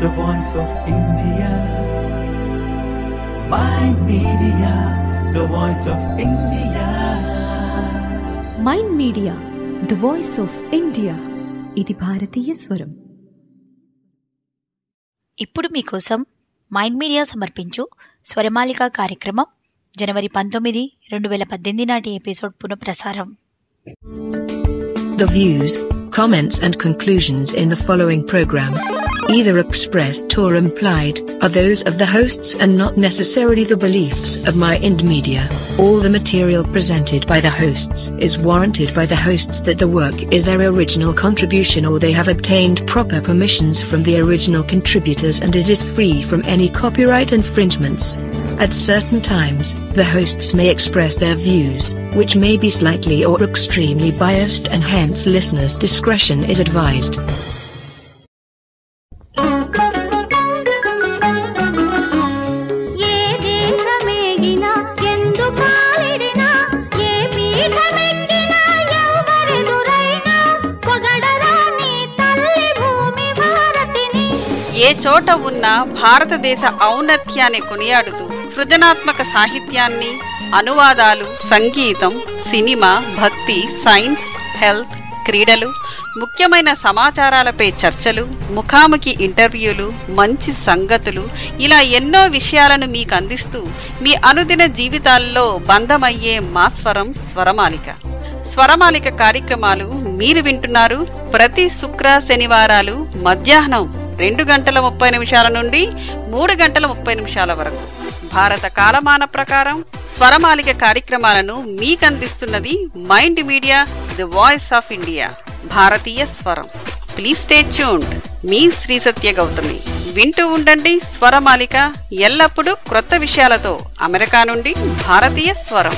the voice of India. Mind Media, the voice of India. Mind Media the voice of India ఇది భారతీయ స్వరం ఇప్పుడు మీకోసం mind Media సమర్పించు స్వరమాలిక కార్యక్రమం జనవరి పంతొమ్మిది రెండు వేల పద్దెనిమిది నాటి ఎపిసోడ్ పునఃప్రసారం The views, comments, and conclusions in the following program, either expressed or implied, are those of the hosts and not necessarily the beliefs of My Ind Media. All the material presented by the hosts is warranted by the hosts that the work is their original contribution or they have obtained proper permissions from the original contributors and it is free from any copyright infringements. At certain times, the hosts may express their views, which may be slightly or extremely biased, and hence listeners' discretion is advised. ఏ దేశమేగినా ఎందు కాలిడినా ఏ పీఠమెక్కినా ఎవరెదురైనా పొగడరా నీ తల్లి భూమి భారతిని ఏ చోట ఉన్న భారతదేశ ఔన్నత్యాన్ని కొనియాడుతూ సృజనాత్మక సాహిత్యాన్ని అనువాదాలు సంగీతం సినిమా భక్తి సైన్స్ హెల్త్ క్రీడలు ముఖ్యమైన సమాచారాలపై చర్చలు ముఖాముఖి ఇంటర్వ్యూలు మంచి సంగతులు ఇలా ఎన్నో విషయాలను మీకు అందిస్తూ మీ అనుదిన జీవితాల్లో బంధమయ్యే మా స్వరం స్వరమాలిక స్వరమాలిక కార్యక్రమాలు మీరు వింటున్నారు ప్రతి శుక్ర శనివారాలు మధ్యాహ్నం రెండు గంటల ముప్పై నిమిషాల నుండి మూడు గంటల ముప్పై నిమిషాల వరకు భారత కాలమాన ప్రకారం స్వరమాలిక కార్యక్రమాలను మీకందిస్తున్నది Mind Media the voice of India భారతీయ స్వరం ప్లీజ్ స్టే ట్యూన్డ్ మీ శ్రీ సత్య గౌతమి వింటూ ఉండండి స్వరమాలిక ఎల్లప్పుడూ క్రొత్త విషయాలతో అమెరికా నుండి భారతీయ స్వరం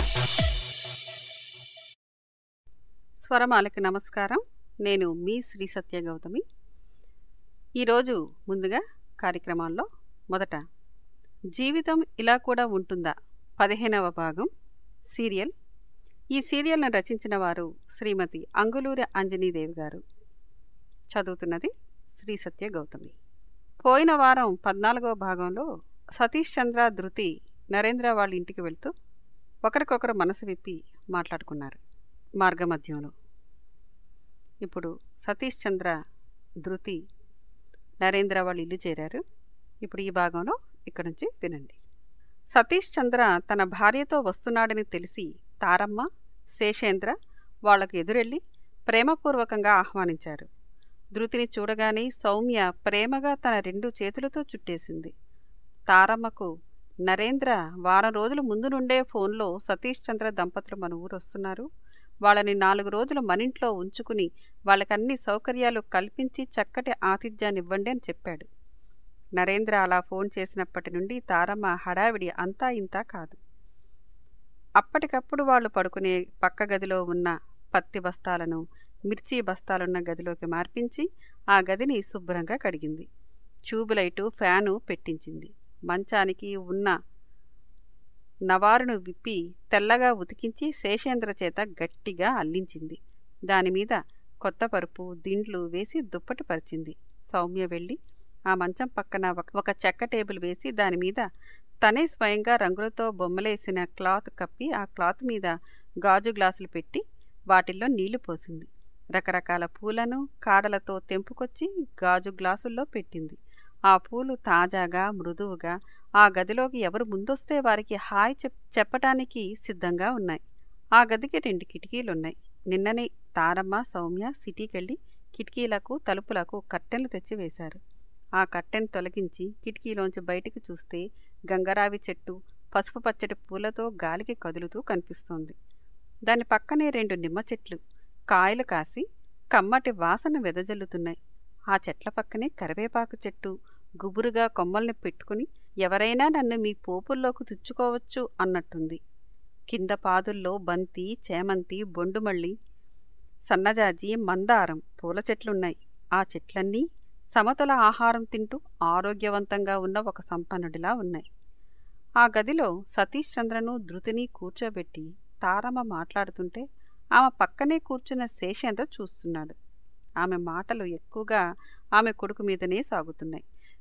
స్వరమాలకి నమస్కారం నేను మీ శ్రీ సత్య గౌతమి ఈరోజు ముందుగా కార్యక్రమాల్లో మొదట జీవితం ఇలా కూడా ఉంటుందా పదిహేనవ భాగం సీరియల్ ఈ సీరియల్ను రచించిన వారు శ్రీమతి అంగులూరి అంజనీదేవి గారు చదువుతున్నది శ్రీ సత్య గౌతమి పోయిన వారం పద్నాలుగవ భాగంలో సతీష్ చంద్ర ధృతి నరేంద్ర వాళ్ళ ఇంటికి వెళ్తూ ఒకరికొకరు మనసు విప్పి మాట్లాడుకున్నారు మార్గమధ్యంలో ఇప్పుడు సతీష్ చంద్ర ధృతి నరేంద్ర వాళ్ళు ఇల్లు చేరారు ఇప్పుడు ఈ భాగంలో ఇక్కడ నుంచి వినండి సతీష్ చంద్ర తన భార్యతో వస్తున్నాడని తెలిసి తారమ్మ శేషేంద్ర వాళ్లకు ఎదురెళ్ళి ప్రేమపూర్వకంగా ఆహ్వానించారు ధృతిని చూడగానే సౌమ్య ప్రేమగా తన రెండు చేతులతో చుట్టేసింది తారమ్మకు నరేంద్ర వారం రోజుల ముందు నుండే ఫోన్లో సతీష్ చంద్ర దంపతులు మన ఊరు వస్తున్నారు వాళ్ళని నాలుగు రోజులు మనింట్లో ఉంచుకుని వాళ్ళకన్ని సౌకర్యాలు కల్పించి చక్కటి ఆతిథ్యాన్ని ఇవ్వండి అని చెప్పాడు నరేంద్ర అలా ఫోన్ చేసినప్పటి నుండి తారమ్మ హడావిడి అంతా ఇంతా కాదు అప్పటికప్పుడు వాళ్ళు పడుకునే పక్క గదిలో ఉన్న పత్తి బస్తాలను మిర్చి బస్తాలున్న గదిలోకి మార్పించి ఆ గదిని శుభ్రంగా కడిగింది ట్యూబ్ ఫ్యాను పెట్టించింది మంచానికి ఉన్న నవారును విప్పి తెల్లగా ఉతికించి శేషేంద్ర చేత గట్టిగా అల్లించింది దానిమీద కొత్త పరుపు దిండ్లు వేసి దుప్పటి పరిచింది సౌమ్య వెళ్ళి ఆ మంచం పక్కన ఒక- ఒక చెక్క టేబుల్ వేసి దాని మీద తనే స్వయంగా రంగులతో బొమ్మలేసిన క్లాత్ కప్పి ఆ క్లాత్ మీద గాజు గ్లాసులు పెట్టి వాటిల్లో నీళ్లు పోసింది రకరకాల పూలను కాడలతో తెంపుకొచ్చి గాజు గ్లాసుల్లో పెట్టింది ఆ పూలు తాజాగా మృదువుగా ఆ గదిలోకి ఎవరు ముందొస్తే వారికి హాయ్ చెప్ చెప్పటానికి సిద్ధంగా ఉన్నాయి ఆ గదికి రెండు కిటికీలున్నాయి నిన్ననే తారమ్మ సౌమ్య సిటీకెళ్ళి కిటికీలకు తలుపులకు కట్టెలు తెచ్చి వేశారు ఆ కట్టెను తొలగించి కిటికీలోంచి బయటికి చూస్తే గంగరావి చెట్టు పసుపు పచ్చటి పూలతో గాలికి కదులుతూ కనిపిస్తోంది దాని పక్కనే రెండు నిమ్మ చెట్లు కాయలు కాసి కమ్మటి వాసన వెదజల్లుతున్నాయి ఆ చెట్ల పక్కనే కరివేపాకు చెట్టు గుబురుగా కొమ్మల్ని పెట్టుకుని ఎవరైనా నన్ను మీ పోపుల్లోకి తుచ్చుకోవచ్చు అన్నట్టుంది కింద పాదుల్లో బంతి చేమంతి బొండుమల్లి సన్నజాజి మందారం పూల చెట్లున్నాయి ఆ చెట్లన్నీ సమతుల ఆహారం తింటూ ఆరోగ్యవంతంగా ఉన్న ఒక సంపన్నుడిలా ఉన్నాయి ఆ గదిలో సతీష్ చంద్రను ధృతిని కూర్చోబెట్టి తారమ్మ మాట్లాడుతుంటే ఆమె పక్కనే కూర్చున్న శేషేంద్ర చూస్తున్నాడు ఆమె మాటలు ఎక్కువగా ఆమె కొడుకు మీదనే సాగుతున్నాయి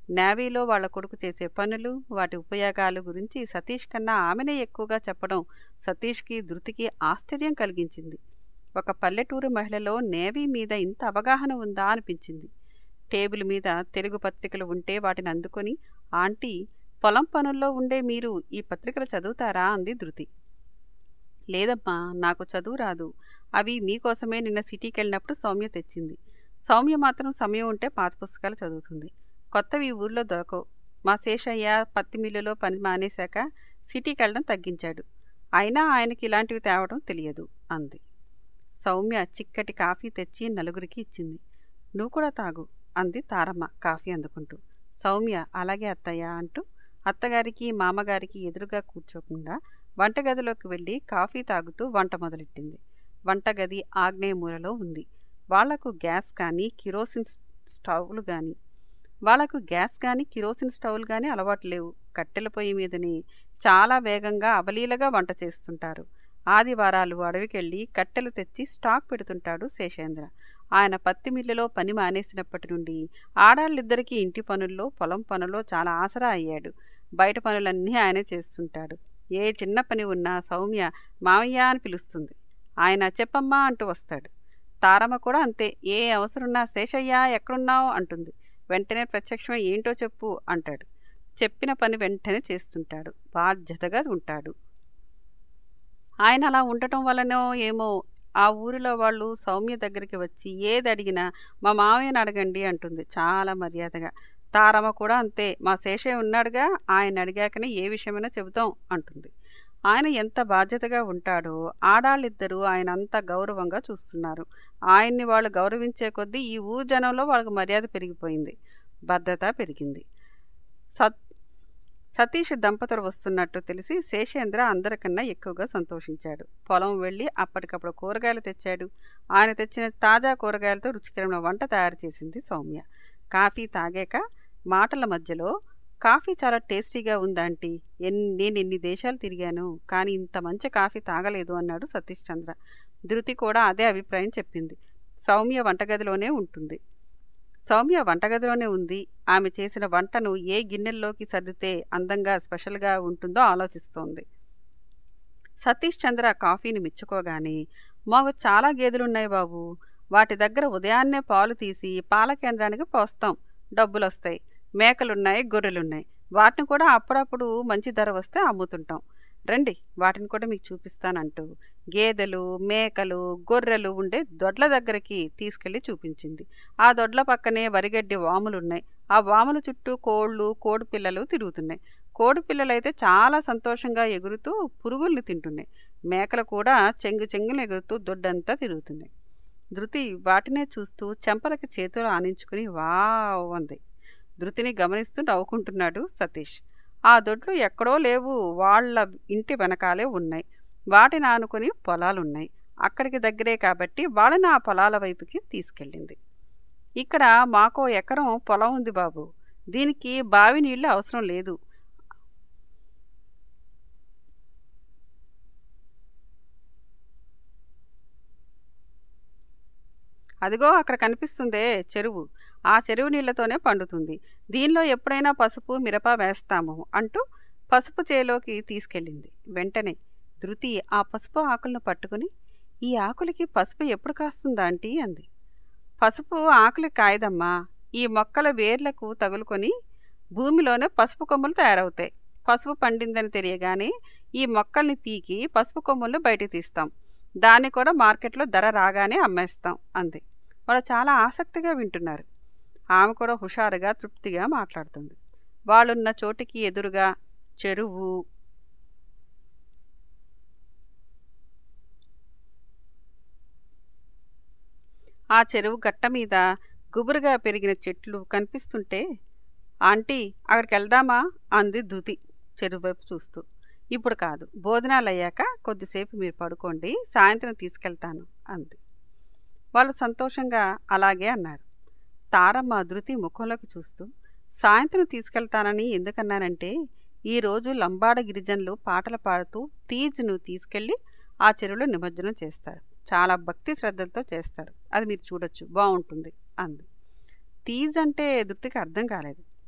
నేవీలో వాళ్ళ కొడుకు చేసే పనులు వాటి ఉపయోగాలు గురించి సతీష్ కన్నా ఆమెనే ఎక్కువగా చెప్పడం సతీష్కి ధృతికి ఆశ్చర్యం కలిగించింది ఒక పల్లెటూరు మహిళలో నేవీ మీద ఇంత అవగాహన ఉందా అనిపించింది టేబుల్ మీద తెలుగు పత్రికలు ఉంటే వాటిని అందుకొని ఆంటీ పొలం పనుల్లో ఉండే మీరు ఈ పత్రికలు చదువుతారా అంది ధృతి లేదమ్మా నాకు చదువు రాదు అవి మీకోసమే నిన్న సిటీకి వెళ్ళినప్పుడు సౌమ్య తెచ్చింది సౌమ్య మాత్రం సమయం ఉంటే పాత పుస్తకాలు చదువుతుంది కొత్తవి ఈ ఊర్లో దొరకవు మా శేషయ్య పత్తి మిల్లులో పని మానేశాక సిటీకి వెళ్ళడం తగ్గించాడు అయినా ఆయనకి ఇలాంటివి తేవడం తెలియదు అంది సౌమ్య చిక్కటి కాఫీ తెచ్చి నలుగురికి ఇచ్చింది నువ్వు కూడా తాగు అంది తారమ్మ కాఫీ అందుకుంటూ సౌమ్య అలాగే అత్తయ్య అంటూ అత్తగారికి మామగారికి ఎదురుగా కూర్చోకుండా వంటగదిలోకి వెళ్ళి కాఫీ తాగుతూ వంట మొదలెట్టింది వంటగది ఆగ్నేయ మూలలో ఉంది వాళ్లకు గ్యాస్ కానీ కిరోసిన్ స్టవ్లు కానీ వాళ్లకు గ్యాస్ కానీ కిరోసిన్ స్టవ్లు కానీ అలవాటు లేవు కట్టెల పొయ్యి మీదని చాలా వేగంగా అవలీలగా వంట చేస్తుంటారు ఆదివారాలు అడవికెళ్ళి కట్టెలు తెచ్చి స్టాక్ పెడుతుంటాడు శేషేంద్ర ఆయన పత్తి మిల్లులో పని మానేసినప్పటి నుండి ఆడాళ్ళిద్దరికీ ఇంటి పనుల్లో పొలం పనుల్లో చాలా ఆసరా అయ్యాడు బయట పనులన్నీ ఆయనే చేస్తుంటాడు ఏ చిన్న పని ఉన్నా సౌమ్య మావయ్య అని పిలుస్తుంది ఆయన చెప్పమ్మా అంటూ వస్తాడు తారమ్మ కూడా అంతే ఏ అవసరమున్నా శేషయ్య ఎక్కడున్నావు అంటుంది వెంటనే ప్రత్యక్షమై ఏంటో చెప్పు అంటాడు చెప్పిన పని వెంటనే చేస్తుంటాడు బాధ్యతగా ఉంటాడు ఆయన అలా ఉండటం వల్లనో ఏమో ఆ ఊరిలో వాళ్ళు సౌమ్య దగ్గరికి వచ్చి ఏది అడిగినా మా మావయ్యని అడగండి అంటుంది చాలా మర్యాదగా తారమ్మ కూడా అంతే మా శేషయ్య ఉన్నాడుగా ఆయన అడిగాకనే ఏ విషయమైనా చెబుతాం అంటుంది ఆయన ఎంత బాధ్యతగా ఉంటాడో ఆడాళ్ళిద్దరూ ఆయన అంత గౌరవంగా చూస్తున్నారు ఆయన్ని వాళ్ళు గౌరవించే కొద్దీ ఈ ఊరు జనంలో వాళ్ళకి మర్యాద పెరిగిపోయింది భద్రత పెరిగింది సత్ సతీష్ దంపతులు వస్తున్నట్టు తెలిసి శేషేంద్ర అందరికన్నా ఎక్కువగా సంతోషించాడు పొలం వెళ్ళి అప్పటికప్పుడు కూరగాయలు తెచ్చాడు ఆయన తెచ్చిన తాజా కూరగాయలతో రుచికరమైన వంట తయారు చేసింది సౌమ్య కాఫీ తాగాక మాటల మధ్యలో కాఫీ చాలా టేస్టీగా ఉందంటీ ఎన్ నేను ఎన్ని దేశాలు తిరిగాను కానీ ఇంత మంచి కాఫీ తాగలేదు అన్నాడు సతీష్ చంద్ర ధృతి కూడా అదే అభిప్రాయం చెప్పింది సౌమ్య వంటగదిలోనే ఉంటుంది సౌమ్య వంటగదిలోనే ఉంది ఆమె చేసిన వంటను ఏ గిన్నెల్లోకి సర్దితే అందంగా స్పెషల్గా ఉంటుందో ఆలోచిస్తోంది సతీష్ చంద్ర కాఫీని మెచ్చుకోగానే మాకు చాలా గేదెలున్నాయి బాబు వాటి దగ్గర ఉదయాన్నే పాలు తీసి పాల కేంద్రానికి పోస్తాం డబ్బులు వస్తాయి మేకలున్నాయి గొర్రెలున్నాయి వాటిని కూడా అప్పుడప్పుడు మంచి ధర వస్తే అమ్ముతుంటాం రండి వాటిని కూడా మీకు చూపిస్తానంటూ గేదెలు మేకలు గొర్రెలు ఉండే దొడ్ల దగ్గరికి తీసుకెళ్లి చూపించింది ఆ దొడ్ల పక్కనే వరిగడ్డి వాములు ఉన్నాయి ఆ వాముల చుట్టూ కోళ్ళు కోడి పిల్లలు తిరుగుతున్నాయి కోడి పిల్లలైతే చాలా సంతోషంగా ఎగురుతూ పురుగుల్ని తింటున్నాయి మేకలు కూడా చెంగు చెంగులు ఎగురుతూ దొడ్డంతా తిరుగుతున్నాయి ధృతి వాటినే చూస్తూ చెంపలకి చేతులు ఆనించుకుని వావ్ అంది ధృతిని గమనిస్తూ నవ్వుకుంటున్నాడు సతీష్ ఆ దొడ్లు ఎక్కడో లేవు వాళ్ళ ఇంటి వెనకాలే ఉన్నాయి వాటిని ఆనుకొని పొలాలున్నాయి అక్కడికి దగ్గరే కాబట్టి వాళ్ళని ఆ పొలాల వైపుకి తీసుకెళ్ళింది ఇక్కడ మాకో ఎకరం పొలం ఉంది బాబు దీనికి బావి నీళ్ళు అవసరం లేదు అదిగో అక్కడ కనిపిస్తుందే చెరువు ఆ చెరువు నీళ్లతోనే పండుతుంది దీనిలో ఎప్పుడైనా పసుపు మిరప వేస్తాము అంటూ పసుపు చేలోకి తీసుకెళ్ళింది వెంటనే ధృతి ఆ పసుపు ఆకులను పట్టుకుని ఈ ఆకులకి పసుపు ఎప్పుడు కాస్తుందా ఆంటీ అంది పసుపు ఆకులు కాయదమ్మా ఈ మొక్కల వేర్లకు తగులుకొని భూమిలోనే పసుపు కొమ్మలు తయారవుతాయి పసుపు పండిందని తెలియగానే ఈ మొక్కల్ని పీకి పసుపు కొమ్మలను బయట తీస్తాం దాన్ని కూడా మార్కెట్లో ధర రాగానే అమ్మేస్తాం అంది వాళ్ళు చాలా ఆసక్తిగా వింటున్నారు ఆమె కూడా హుషారుగా తృప్తిగా మాట్లాడుతుంది వాళ్ళున్న చోటికి ఎదురుగా చెరువు ఆ చెరువు గట్ట మీద గుబురుగా పెరిగిన చెట్లు కనిపిస్తుంటే ఆంటీ అక్కడికి వెళ్దామా అంది ధృతి చెరువు వైపు చూస్తూ ఇప్పుడు కాదు భోజనాలు అయ్యాక కొద్దిసేపు మీరు పడుకోండి సాయంత్రం తీసుకెళ్తాను అంది వాళ్ళు సంతోషంగా అలాగే అన్నారు తారమ్మ ధృతి ముఖంలోకి చూస్తూ సాయంత్రం తీసుకెళ్తానని ఎందుకన్నానంటే ఈరోజు లంబాడ గిరిజనులు పాటలు పాడుతూ తీజ్ను తీసుకెళ్ళి ఆ చెరువులో నిమజ్జనం చేస్తారు చాలా భక్తి శ్రద్ధలతో చేస్తారు అది మీరు చూడొచ్చు బాగుంటుంది అంది తీజ్ అంటే ధృతికి అర్థం కాలేదు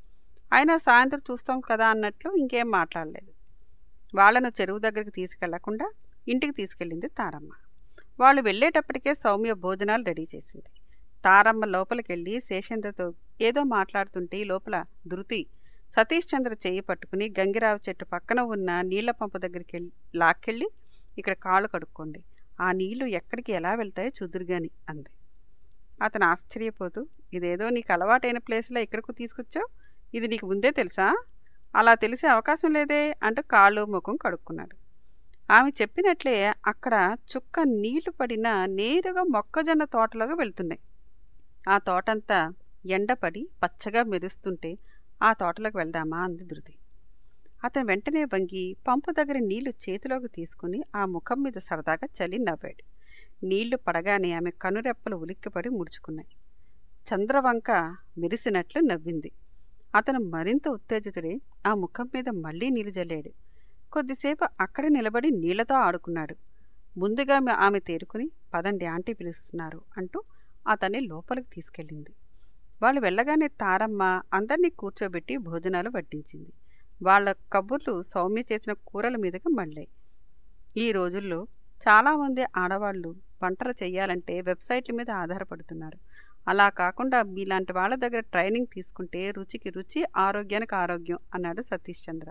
అయినా సాయంత్రం చూస్తాం కదా అన్నట్లు ఇంకేం మాట్లాడలేదు వాళ్ళను చెరువు దగ్గరికి తీసుకెళ్లకుండా ఇంటికి తీసుకెళ్ళింది తారమ్మ వాళ్ళు వెళ్ళేటప్పటికే సౌమ్య భోజనాలు రెడీ చేసింది తారమ్మ లోపలికెళ్ళి శేషేంద్రతో ఏదో మాట్లాడుతుంటే ఈ లోపల ధృతి సతీష్ చంద్ర చెయ్యి పట్టుకుని గంగిరావు చెట్టు పక్కన ఉన్న నీళ్ల పంప దగ్గరికి వెళ్ళి లాక్కెళ్ళి ఇక్కడ కాళ్ళు కడుక్కోండి ఆ నీళ్లు ఎక్కడికి ఎలా వెళ్తాయో చూదురుగాని అంది అతను ఆశ్చర్యపోతూ ఇదేదో నీకు అలవాటైన ప్లేస్లో ఇక్కడకు తీసుకొచ్చావు ఇది నీకు ముందే తెలుసా అలా తెలిసే అవకాశం లేదే అంటూ కాళ్ళు ముఖం కడుక్కున్నాడు ఆమె చెప్పినట్లే అక్కడ చుక్క నీళ్లు పడిన నేరుగా మొక్కజొన్న తోటలోకి వెళ్తున్నాయి ఆ తోటంతా ఎండపడి పచ్చగా మెరుస్తుంటే ఆ తోటలోకి వెళ్దామా అంది ధృతి అతను వెంటనే వంగి పంపు దగ్గర నీళ్లు చేతిలోకి తీసుకుని ఆ ముఖం మీద సరదాగా చలి నవ్వాడు నీళ్లు పడగానే ఆమె కనురెప్పలు ఉలిక్కిపడి ముడుచుకున్నాయి చంద్రవంక మెరిసినట్లు నవ్వింది అతను మరింత ఉత్తేజితుడే ఆ ముఖం మీద మళ్ళీ నీళ్లు జల్లాడు కొద్దిసేపు అక్కడ నిలబడి నీళ్లతో ఆడుకున్నాడు ముందుగా మ- ఆమె తేరుకుని పదండి ఆంటీ పిలుస్తున్నారు అంటూ అతన్ని లోపలికి తీసుకెళ్ళింది వాళ్ళు వెళ్ళగానే తారమ్మ అందరినీ కూర్చోబెట్టి భోజనాలు వడ్డించింది వాళ్ళ కబుర్లు సౌమ్య చేసిన కూరల మీదకి మళ్ళాయి ఈ రోజుల్లో చాలామంది ఆడవాళ్ళు వంటలు చేయాలంటే వెబ్సైట్ల మీద ఆధారపడుతున్నారు అలా కాకుండా మీలాంటి వాళ్ళ దగ్గర ట్రైనింగ్ తీసుకుంటే రుచికి రుచి ఆరోగ్యానికి ఆరోగ్యం అన్నాడు సతీష్ చంద్ర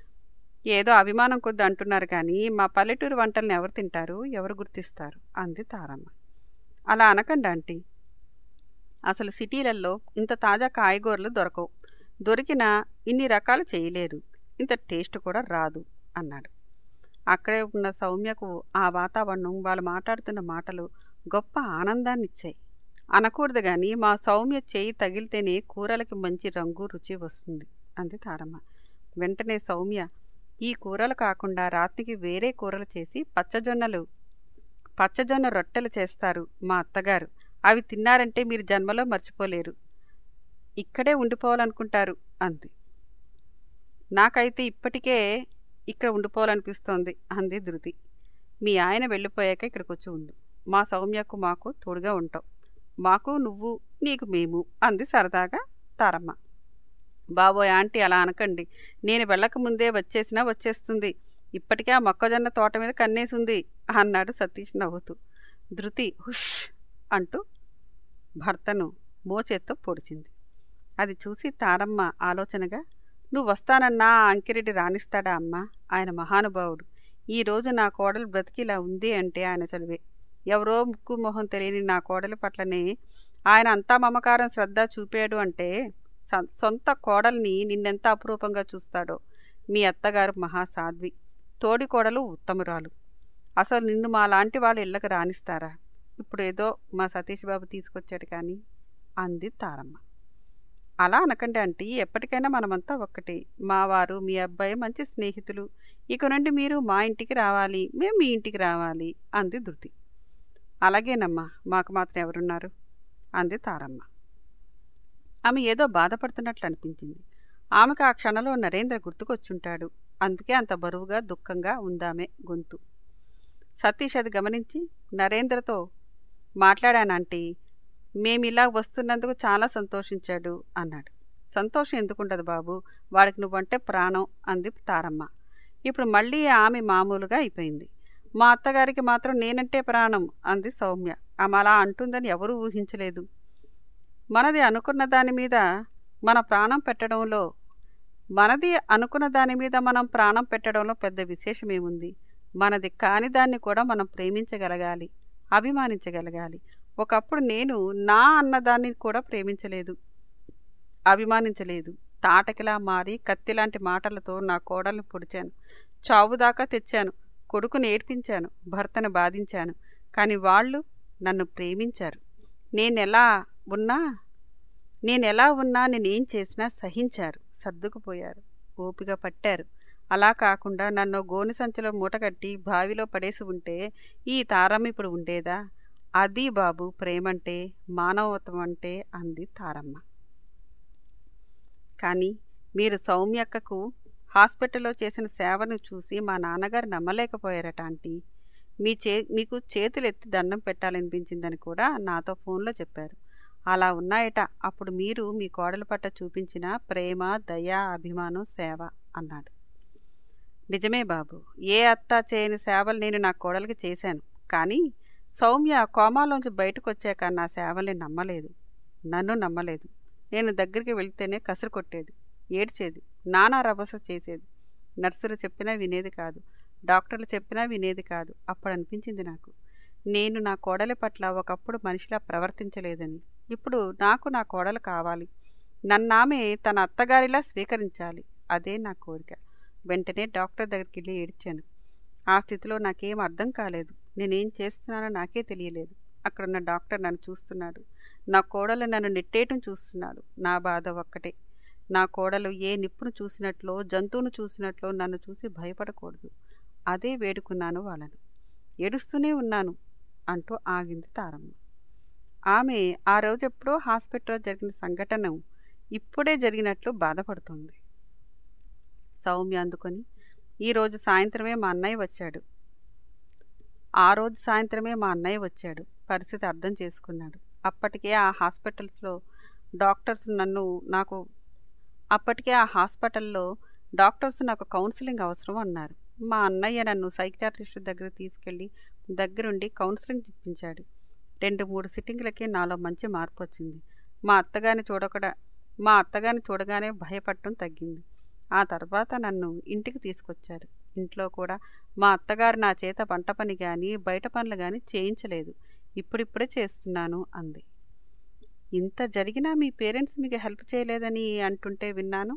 ఏదో అభిమానం కొద్ది అంటున్నారు కానీ మా పల్లెటూరు వంటల్ని ఎవరు తింటారు ఎవరు గుర్తిస్తారు అంది తారమ్మ అలా అనకండి ఆంటీ అసలు సిటీలలో ఇంత తాజా కాయగూరలు దొరకవు దొరికినా ఇన్ని రకాలు చేయలేరు ఇంత టేస్ట్ కూడా రాదు అన్నాడు అక్కడే ఉన్న సౌమ్యకు ఆ వాతావరణం వాళ్ళు మాట్లాడుతున్న మాటలు గొప్ప ఆనందాన్ని ఇచ్చాయి అనకూడదు కానీ మా సౌమ్య చేయి తగిలితేనే కూరలకి మంచి రంగు రుచి వస్తుంది అంది తారమ్మ వెంటనే సౌమ్య ఈ కూరలు కాకుండా రాత్రికి వేరే కూరలు చేసి పచ్చజొన్నలు పచ్చజొన్న రొట్టెలు చేస్తారు మా అత్తగారు అవి తిన్నారంటే మీరు జన్మలో మర్చిపోలేరు ఇక్కడే ఉండిపోవాలనుకుంటారు అంది నాకైతే ఇప్పటికే ఇక్కడ ఉండిపోవాలనిపిస్తోంది అంది ధృతి మీ ఆయన వెళ్ళిపోయాక ఇక్కడికి వచ్చి ఉండు మా సౌమ్యకు మాకు తోడుగా ఉంటావు మాకు నువ్వు నీకు మేము అంది సరదాగా తారమ్మ బాబోయ్ ఆంటీ అలా అనకండి నేను వెళ్ళక ముందే వచ్చేసినా వచ్చేస్తుంది ఇప్పటికే ఆ మొక్కజొన్న తోట మీద కన్నేసింది అన్నాడు సతీష్ నవ్వుతూ ధృతి హుష్ అంటూ భర్తను మోచేత్తో పొడిచింది అది చూసి తారమ్మ ఆలోచనగా నువ్వు వస్తానన్నా ఆ అంకిరెడ్డి రాణిస్తాడా అమ్మా ఆయన మహానుభావుడు ఈ రోజు నా కోడలు బ్రతికిలా ఉంది అంటే ఆయన చదివే ఎవరో ముక్కు మొహం తెలియని నా కోడలి పట్లనే ఆయన అంతా మమకారం శ్రద్ధ చూపాడు అంటే స- సొంత కోడల్ని నిన్నెంత అపురూపంగా చూస్తాడో మీ అత్తగారు మహాసాధ్వి తోడి కోడలు ఉత్తమురాలు అసలు నిన్ను మా లాంటి వాళ్ళు ఇళ్ళకి రాణిస్తారా ఇప్పుడు ఏదో మా సతీష్ బాబు తీసుకొచ్చాడు కానీ అంది తారమ్మ అలా అనకండి ఆంటీ ఎప్పటికైనా మనమంతా ఒక్కటే మా వారు మీ అబ్బాయి మంచి స్నేహితులు ఇక నుండి మీరు మా ఇంటికి రావాలి మేము మీ ఇంటికి రావాలి అంది ధృతి అలాగేనమ్మా మాకు మాత్రం ఎవరున్నారు అంది తారమ్మ ఆమె ఏదో బాధపడుతున్నట్లు అనిపించింది ఆమెకు ఆ క్షణంలో నరేంద్ర గుర్తుకొచ్చుంటాడు అందుకే అంత బరువుగా దుఃఖంగా ఉందామె గొంతు సతీష్ అది గమనించి నరేంద్రతో మాట్లాడానంటీ మేమిలా వస్తున్నందుకు చాలా సంతోషించాడు అన్నాడు సంతోషం ఎందుకుండదు బాబు వాడికి నువ్వంటే ప్రాణం అంది తారమ్మ ఇప్పుడు మళ్ళీ ఆమె మామూలుగా అయిపోయింది మా అత్తగారికి మాత్రం నేనంటే ప్రాణం అంది సౌమ్య ఆమె అలా అంటుందని ఎవరూ ఊహించలేదు మనది అనుకున్న దాని మీద మన ప్రాణం పెట్టడంలో మనది అనుకున్న దాని మీద మనం ప్రాణం పెట్టడంలో పెద్ద విశేషమేముంది మనది కాని దాన్ని కూడా మనం ప్రేమించగలగాలి అభిమానించగలగాలి ఒకప్పుడు నేను నా అన్నదాన్ని కూడా ప్రేమించలేదు అభిమానించలేదు తాటకిలా మారి కత్తిలాంటి మాటలతో నా కోడల్ని పొడిచాను చావు దాకా తెచ్చాను కొడుకుని ఏడ్పించాను భర్తను బాధించాను కానీ వాళ్ళు నన్ను ప్రేమించారు నేనెలా ఉన్నా నేనెలా ఉన్నా నేనేం చేసినా సహించారు సర్దుకుపోయారు ఓపిక పట్టారు అలా కాకుండా నన్ను గోని సంచిలో మూటగట్టి బావిలో పడేసి ఉంటే ఈ తారమ్మ ఇప్పుడు ఉండేదా అది బాబు ప్రేమంటే మానవత్వం అంటే అంది తారమ్మ కానీ మీరు సౌమ్యక్కకు హాస్పిటల్లో చేసిన సేవను చూసి మా నాన్నగారు నమ్మలేకపోయారట ఆంటీ మీ చే మీకు చేతులు ఎత్తి దండం పెట్టాలనిపించిందని కూడా నాతో ఫోన్లో చెప్పారు అలా ఉన్నాయట అప్పుడు మీరు మీ కోడల పట్ల చూపించిన ప్రేమ దయ అభిమానం సేవ అన్నాడు నిజమే బాబు ఏ అత్త చేయని సేవలు నేను నా కోడలికి చేశాను కానీ సౌమ్య కోమాలోంచి బయటకు వచ్చాక నా సేవల్ని నమ్మలేదు నన్ను నమ్మలేదు నేను దగ్గరికి వెళ్తేనే కసురు కొట్టేది ఏడ్చేది నానా రభస చేసేది నర్సులు చెప్పినా వినేది కాదు డాక్టర్లు చెప్పినా వినేది కాదు అప్పుడు అనిపించింది నాకు నేను నా కోడలి పట్ల ఒకప్పుడు మనిషిలా ప్రవర్తించలేదని ఇప్పుడు నాకు నా కోడలు కావాలి నన్నామె తన అత్తగారిలా స్వీకరించాలి అదే నా కోరిక వెంటనే డాక్టర్ దగ్గరికి వెళ్ళి ఏడ్చాను ఆ స్థితిలో నాకేం అర్థం కాలేదు నేనేం చేస్తున్నానో నాకే తెలియలేదు అక్కడున్న డాక్టర్ నన్ను చూస్తున్నాడు నా కోడలు నన్ను నెట్టేయటం చూస్తున్నాడు నా బాధ ఒక్కటే నా కోడలు ఏ నిప్పును చూసినట్లో జంతువును చూసినట్లో నన్ను చూసి భయపడకూడదు అదే వేడుకున్నాను వాళ్ళను ఏడుస్తూనే ఉన్నాను అంటూ ఆగింది తారమ్మ ఆమె ఆ రోజు ఎప్పుడో హాస్పిటల్లో జరిగిన సంఘటన ఇప్పుడే జరిగినట్లు బాధపడుతోంది సౌమ్య అందుకొని ఈరోజు సాయంత్రమే మా అన్నయ్య వచ్చాడు ఆ రోజు సాయంత్రమే మా అన్నయ్య వచ్చాడు పరిస్థితి అర్థం చేసుకున్నాడు అప్పటికే ఆ హాస్పిటల్స్లో డాక్టర్స్ నన్ను నాకు అప్పటికే ఆ హాస్పిటల్లో డాక్టర్స్ నాకు కౌన్సిలింగ్ అవసరం అన్నారు మా అన్నయ్య నన్ను సైకియాట్రిస్ట్ దగ్గర తీసుకెళ్ళి దగ్గరుండి కౌన్సిలింగ్ ఇప్పించాడు రెండు మూడు సిట్టింగ్లకే నాలో మంచి మార్పు వచ్చింది మా అత్తగారిని చూడకడ మా అత్తగారిని చూడగానే భయపడటం తగ్గింది ఆ తర్వాత నన్ను ఇంటికి తీసుకొచ్చారు ఇంట్లో కూడా మా అత్తగారు నా చేత వంట పని కానీ బయట పనులు కానీ చేయించలేదు ఇప్పుడిప్పుడే చేస్తున్నాను అంది ఇంత జరిగినా మీ పేరెంట్స్ మీకు హెల్ప్ చేయలేదని అంటుంటే విన్నాను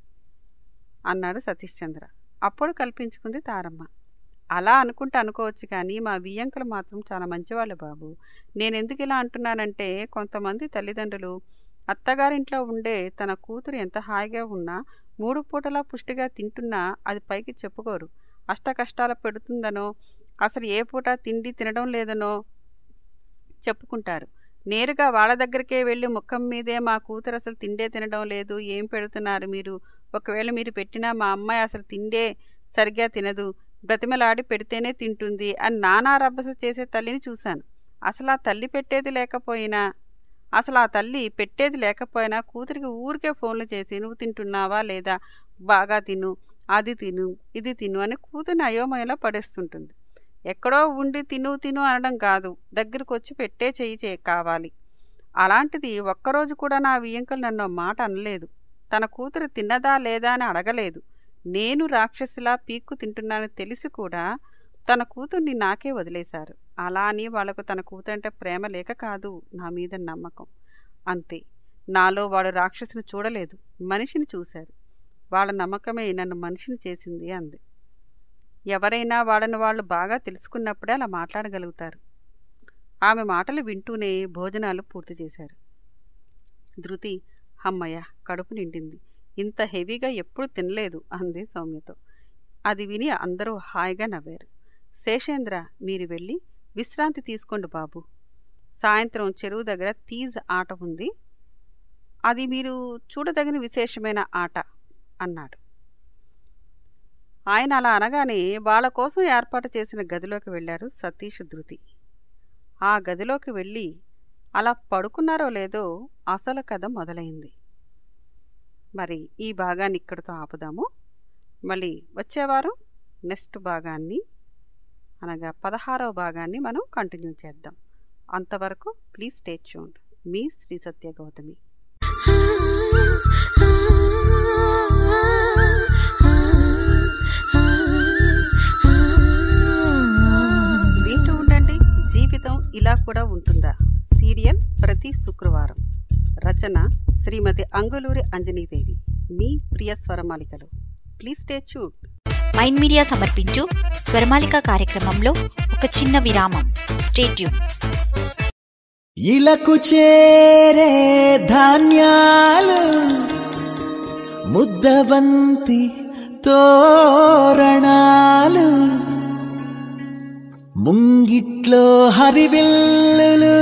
అన్నాడు సతీష్ చంద్ర అప్పుడు కల్పించుకుంది తారమ్మ అలా అనుకుంటే అనుకోవచ్చు కానీ మా వియ్యంకులు మాత్రం చాలా మంచివాళ్ళు బాబు నేను ఎందుకు ఇలా అంటున్నానంటే కొంతమంది తల్లిదండ్రులు అత్తగారింట్లో ఉండే తన కూతురు ఎంత హాయిగా ఉన్నా మూడు పూటలా పుష్టిగా తింటున్నా అది పైకి చెప్పుకోరు అష్ట కష్టాలు పెడుతుందనో అసలు ఏ పూట తిండి తినడం లేదనో చెప్పుకుంటారు నేరుగా వాళ్ళ దగ్గరికే వెళ్ళి ముఖం మీదే మా కూతురు అసలు తిండే తినడం లేదు ఏం పెడుతున్నారు మీరు ఒకవేళ మీరు పెట్టినా మా అమ్మాయి అసలు తిండే సరిగ్గా తినదు బ్రతిమలాడి పెడితేనే తింటుంది అని నానా రభస చేసే తల్లిని చూశాను అసలు ఆ తల్లి పెట్టేది లేకపోయినా అసలు ఆ తల్లి పెట్టేది లేకపోయినా కూతురికి ఊరికే ఫోన్లు చేసి నువ్వు తింటున్నావా లేదా బాగా తిను అది తిను ఇది తిను అని కూతురిని అయోమయంలో పడేస్తుంటుంది ఎక్కడో ఉండి తిను తిను అనడం కాదు దగ్గరకు వచ్చి పెట్టే చెయ్యి చే కావాలి అలాంటిది ఒక్కరోజు కూడా నా వియ్యంకులు నన్ను మాట అనలేదు తన కూతురు తిన్నదా లేదా అని అడగలేదు నేను రాక్షసిలా పీక్కు తింటున్నానని తెలిసి కూడా తన కూతుర్ని నాకే వదిలేశారు అలా అని వాళ్లకు తన కూతురంటే ప్రేమ లేక కాదు నా మీద నమ్మకం అంతే నాలో వాడు రాక్షసుని చూడలేదు మనిషిని చూశారు వాళ్ళ నమ్మకమే నన్ను మనిషిని చేసింది అంది ఎవరైనా వాళ్ళని వాళ్ళు బాగా తెలుసుకున్నప్పుడే అలా మాట్లాడగలుగుతారు ఆమె మాటలు వింటూనే భోజనాలు పూర్తి చేశారు ధృతి అమ్మయ్య కడుపు నిండింది ఇంత హెవీగా ఎప్పుడు తినలేదు అంది సౌమ్యతో అది విని అందరూ హాయిగా నవ్వారు శేషేంద్ర మీరు వెళ్ళి విశ్రాంతి తీసుకోండి బాబు సాయంత్రం చెరువు దగ్గర తీజ్ ఆట ఉంది అది మీరు చూడదగిన విశేషమైన ఆట అన్నాడు ఆయన అలా అనగానే వాళ్ళ కోసం ఏర్పాటు చేసిన గదిలోకి వెళ్ళారు సతీష్ ధృతి ఆ గదిలోకి వెళ్ళి అలా పడుకున్నారో లేదో అసలు కథ మొదలైంది మరి ఈ భాగాన్ని ఇక్కడితో ఆపుదాము మళ్ళీ వచ్చేవారం నెక్స్ట్ భాగాన్ని అనగా పదహారవ భాగాన్ని మనం కంటిన్యూ చేద్దాం అంతవరకు ప్లీజ్ స్టే ట్యూన్డ్ మీ శ్రీ సత్య గౌతమి వింటూ ఉండండి జీవితం ఇలా కూడా ఉంటుందా సీరియల్ ప్రతి శుక్రవారం రచన శ్రీమతి అంగులూరి అంజనీదేవి మీ ప్రియ స్వరమాలికలు please stay tuned Mind Media సమర్పించు స్వరమాలిక కార్యక్రమంలో ఒక చిన్న విరామం స్టేట్యూన్ ఇలకు చేరే ధాన్యాలు ముద్దబంతి తోరణాలు ముంగిట్లో హరివిల్లులు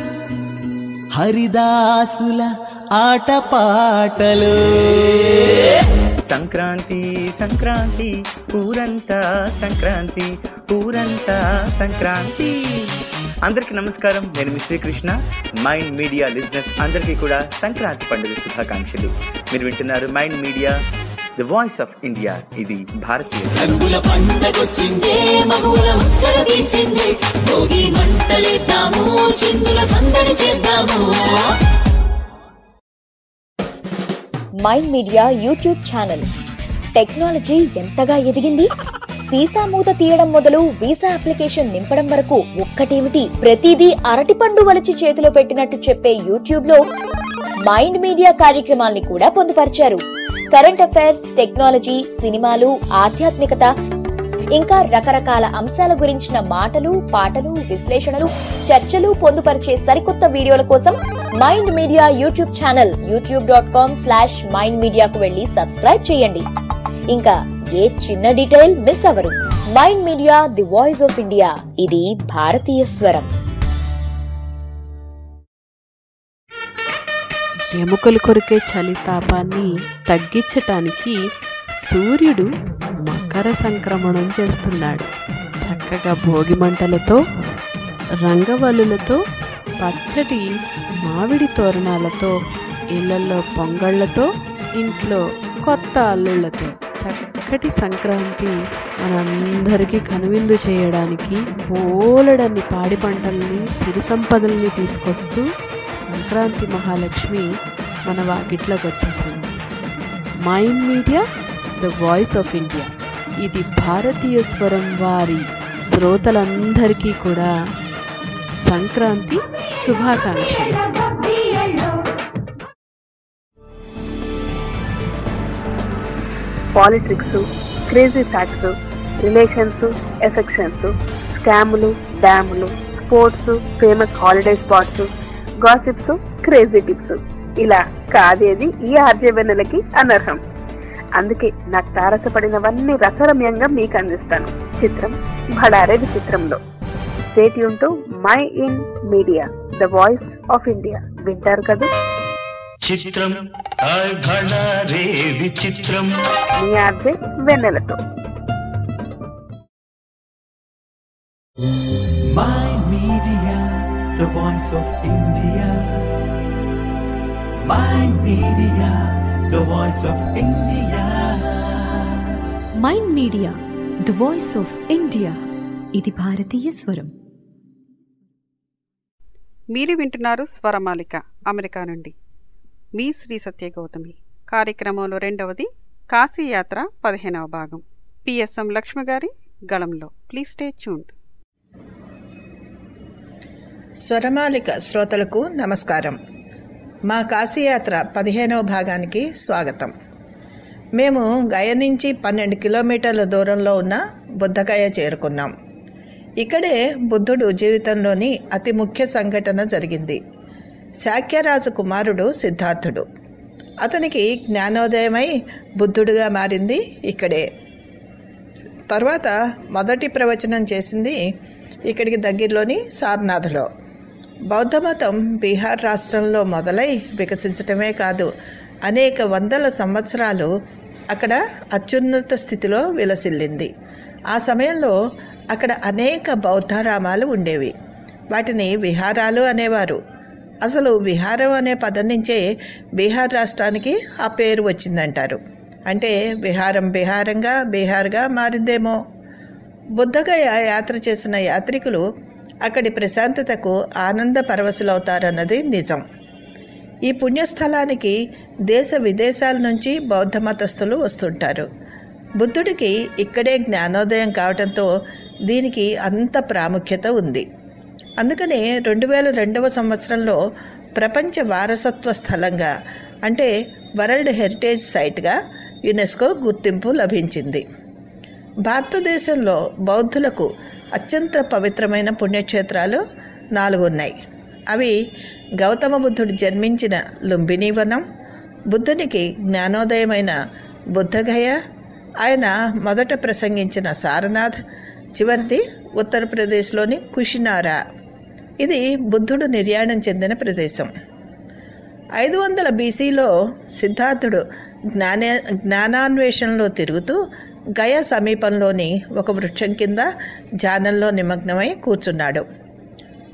హరిదాసుల ఆటపాటలు సంక్రాంతి సంక్రాంతి ఊరంతా సంక్రాంతి ఊరంతా సంక్రాంతి అందరికీ నమస్కారం నేను మీ శ్రీకృష్ణ మైండ్ మీడియా లిజినెస్ అందరికీ కూడా సంక్రాంతి పండుగ శుభాకాంక్షలు మీరు వింటున్నారు Mind Media the voice of India ఇది భారతీయ స్వరం. రంగుల పండగొచ్చిందే మగువుల ముచ్చట తీర్చిందే భోగి మంటలేద్దాము చిందుల సందడి చేద్దాము Mind Media YouTube channel technology ఎంతగా ఎదిగింది సీసా మూత తీయడం మొదలు వీసా అప్లికేషన్ నింపడం వరకు ఒక్కటేమిటి ప్రతిదీ అరటిపండు వలిచి చేతిలో పెట్టినట్టు చెప్పే యూట్యూబ్ లో మైండ్ మీడియా కార్యక్రమాల్ని కూడా పొందుపరిచారు కరెంట్ అఫైర్స్ టెక్నాలజీ సినిమాలు ఆధ్యాత్మికత ఇంకా రకరకాల అంశాల గురించిన మాటలు పాటలు విశ్లేషణలు చర్చలు పొందుపరిచే సరికొత్త వీడియోల కోసం Mind Media YouTube channel YouTube dot com slash Mind మీడియాకు వెళ్లి సబ్స్క్రైబ్ చేయండి ఇంకా ఏ చిన్న డీటెయిల్ మిస్ అవరు Mind Media the voice of India ఇది భారతీయ స్వరం ఎముకలు కొరికే చలి తాపాన్ని తగ్గించటానికి సూర్యుడు మకర సంక్రమణం చేస్తున్నాడు చక్కగా భోగి మంటలతో రంగవల్లులతో పచ్చటి మామిడి తోరణాలతో ఇళ్లలో పొంగళ్లతో ఇంట్లో కొత్త అల్లుళ్లతో చక్కటి సంక్రాంతి మనందరికీ కనువిందు చేయడానికి బోలెడన్ని పాడి పంటల్ని సిరి సంపదల్ని తీసుకొస్తూ సంక్రాంతి మహాలక్ష్మి మన వాకిట్లోకి వచ్చేసింది Mind Media the voice of India ఇది భారతీయ స్వరం వారి శ్రోతలందరికీ కూడా సంక్రాంతి శుభాకాంక్షలు politics crazy facts relations affections స్కాములు డ్యాములు sports famous holiday spots gossips crazy tips ఇలా కాదేది ఈ ఆర్జవెన్నెలకి అనర్హం అందుకే నాకు తారసపడినవన్నీ రసరమ్యంగా మీకు అందిస్తాను చిత్రం భడారే విచిత్రంలో stay tuned to Mind Media the voice of India వింటారు కదా చిత్రం రే విచిత్రం మీ ఆర్జే వెన్నెలతో Mind Media, the voice of India. Mind Media, the voice of India. Mind Media the voice of India ఇది భారతీయ స్వరం మీరు వింటున్నారు స్వరమాలిక అమెరికా నుండి మీ శ్రీ సత్య గౌతమి కార్యక్రమంలో రెండవది కాశీయాత్ర పదిహేనవ భాగం పిఎస్ఎం లక్ష్మి గారి గళంలో ప్లీజ్ స్టే ట్యూన్డ్ స్వరమాలిక శ్రోతలకు నమస్కారం మా కాశీయాత్ర పదిహేనవ భాగానికి స్వాగతం మేము గయ నుంచి పన్నెండు కిలోమీటర్ల దూరంలో ఉన్న బుద్ధగయ చేరుకున్నాం ఇక్కడే బుద్ధుడు జీవితంలోని అతి ముఖ్య సంఘటన జరిగింది శాక్యరాజు కుమారుడు సిద్ధార్థుడు అతనికి జ్ఞానోదయమై బుద్ధుడుగా మారింది ఇక్కడే తర్వాత మొదటి ప్రవచనం చేసింది ఇక్కడికి దగ్గరలోని సారనాథ్లో బౌద్ధ మతం బీహార్ రాష్ట్రంలో మొదలై వికసించటమే కాదు అనేక వందల సంవత్సరాలు అక్కడ అత్యున్నత స్థితిలో విలసిల్లింది ఆ సమయంలో అక్కడ అనేక బౌద్ధారామాలు ఉండేవి వాటిని విహారాలు అనేవారు అసలు విహారం అనే పదం నుంచే బీహార్ రాష్ట్రానికి ఆ పేరు వచ్చిందంటారు అంటే విహారం బిహారంగా బీహార్గా మారిందేమో బుద్ధగయ యాత్ర చేసిన యాత్రికులు అక్కడి ప్రశాంతతకు ఆనంద పరవశులవుతారన్నది నిజం ఈ పుణ్యస్థలానికి దేశ విదేశాల నుంచి బౌద్ధ మతస్థులు వస్తుంటారు బుద్ధుడికి ఇక్కడే జ్ఞానోదయం కావడంతో దీనికి అంత ప్రాముఖ్యత ఉంది అందుకనే రెండు వేల రెండవ సంవత్సరంలో ప్రపంచ వారసత్వ స్థలంగా అంటే వరల్డ్ హెరిటేజ్ సైట్గా యునెస్కో గుర్తింపు లభించింది భారతదేశంలో బౌద్ధులకు అత్యంత పవిత్రమైన పుణ్యక్షేత్రాలు నాలుగు ఉన్నాయి అవి గౌతమ బుద్ధుడు జన్మించిన లుంబిని వనం బుద్ధునికి జ్ఞానోదయమైన బుద్ధగయ ఆయన మొదట ప్రసంగించిన సారనాథ్ చివరిది ఉత్తరప్రదేశ్లోని కుషినారా ఇది బుద్ధుడు నిర్యాణం చెందిన ప్రదేశం ఐదు వందల బీసీలో సిద్ధార్థుడు జ్ఞానే జ్ఞానాన్వేషణలో తిరుగుతూ గయ సమీపంలోని ఒక వృక్షం కింద ధ్యానంలో నిమగ్నమై కూర్చున్నాడు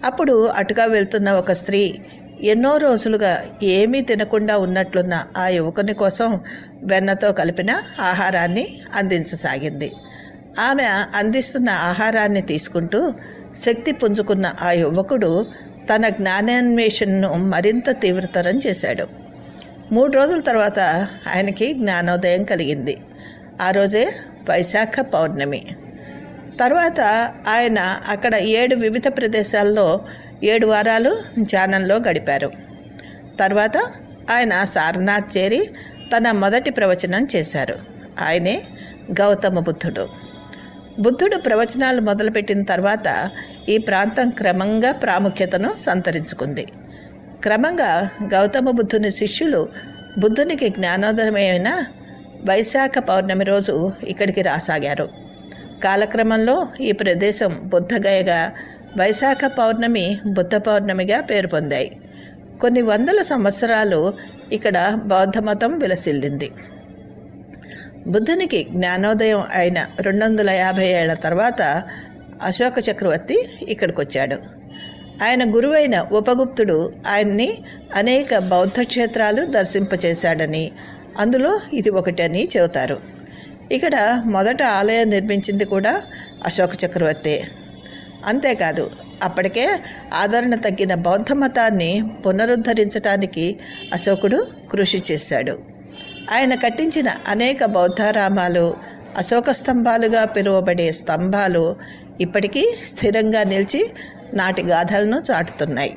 అప్పుడు అటుగా వెళ్తున్న ఒక స్త్రీ ఎన్నో రోజులుగా ఏమీ తినకుండా ఉన్నట్లున్న ఆ యువకుని కోసం వెన్నతో కలిపిన ఆహారాన్ని అందించసాగింది ఆమె అందిస్తున్న ఆహారాన్ని తీసుకుంటూ శక్తి పుంజుకున్న ఆ యువకుడు తన జ్ఞానాన్వేషణను మరింత తీవ్రతరం చేశాడు మూడు రోజుల తర్వాత ఆయనకి జ్ఞానోదయం కలిగింది ఆ రోజే వైశాఖ పౌర్ణమి తర్వాత ఆయన అక్కడ ఏడు వివిధ ప్రదేశాల్లో ఏడు వారాలు ధ్యానంలో గడిపారు తర్వాత ఆయన సారనాథ్ చేరి తన మొదటి ప్రవచనం చేశారు ఆయనే గౌతమ బుద్ధుడు బుద్ధుడు ప్రవచనాలు మొదలుపెట్టిన తర్వాత ఈ ప్రాంతం క్రమంగా ప్రాముఖ్యతను సంతరించుకుంది క్రమంగా గౌతమ బుద్ధుని శిష్యులు బుద్ధునికి జ్ఞానోదయమైన వైశాఖ పౌర్ణమి రోజు ఇక్కడికి రాసాగారు కాలక్రమంలో ఈ ప్రదేశం బుద్ధగయగా వైశాఖ పౌర్ణమి బుద్ధ పౌర్ణమిగా పేరు పొందాయి కొన్ని వందల సంవత్సరాలు ఇక్కడ బౌద్ధ మతం విలసిల్లింది బుద్ధునికి జ్ఞానోదయం అయిన రెండు వందల యాభై ఏళ్ల తర్వాత అశోక చక్రవర్తి ఇక్కడికి వచ్చాడు ఆయన గురువైన ఉపగుప్తుడు ఆయన్ని అనేక బౌద్ధ క్షేత్రాలు దర్శింపచేశాడని అందులో ఇది ఒకటని చెబుతారు ఇక్కడ మొదట ఆలయం నిర్మించింది కూడా అశోక చక్రవర్తే అంతేకాదు అప్పటికే ఆదరణ తగ్గిన బౌద్ధ మతాన్ని పునరుద్ధరించడానికి అశోకుడు కృషి చేశాడు ఆయన కట్టించిన అనేక బౌద్ధారామాలు అశోక స్తంభాలుగా పిలువబడే స్తంభాలు ఇప్పటికీ స్థిరంగా నిలిచి నాటి గాథలను చాటుతున్నాయి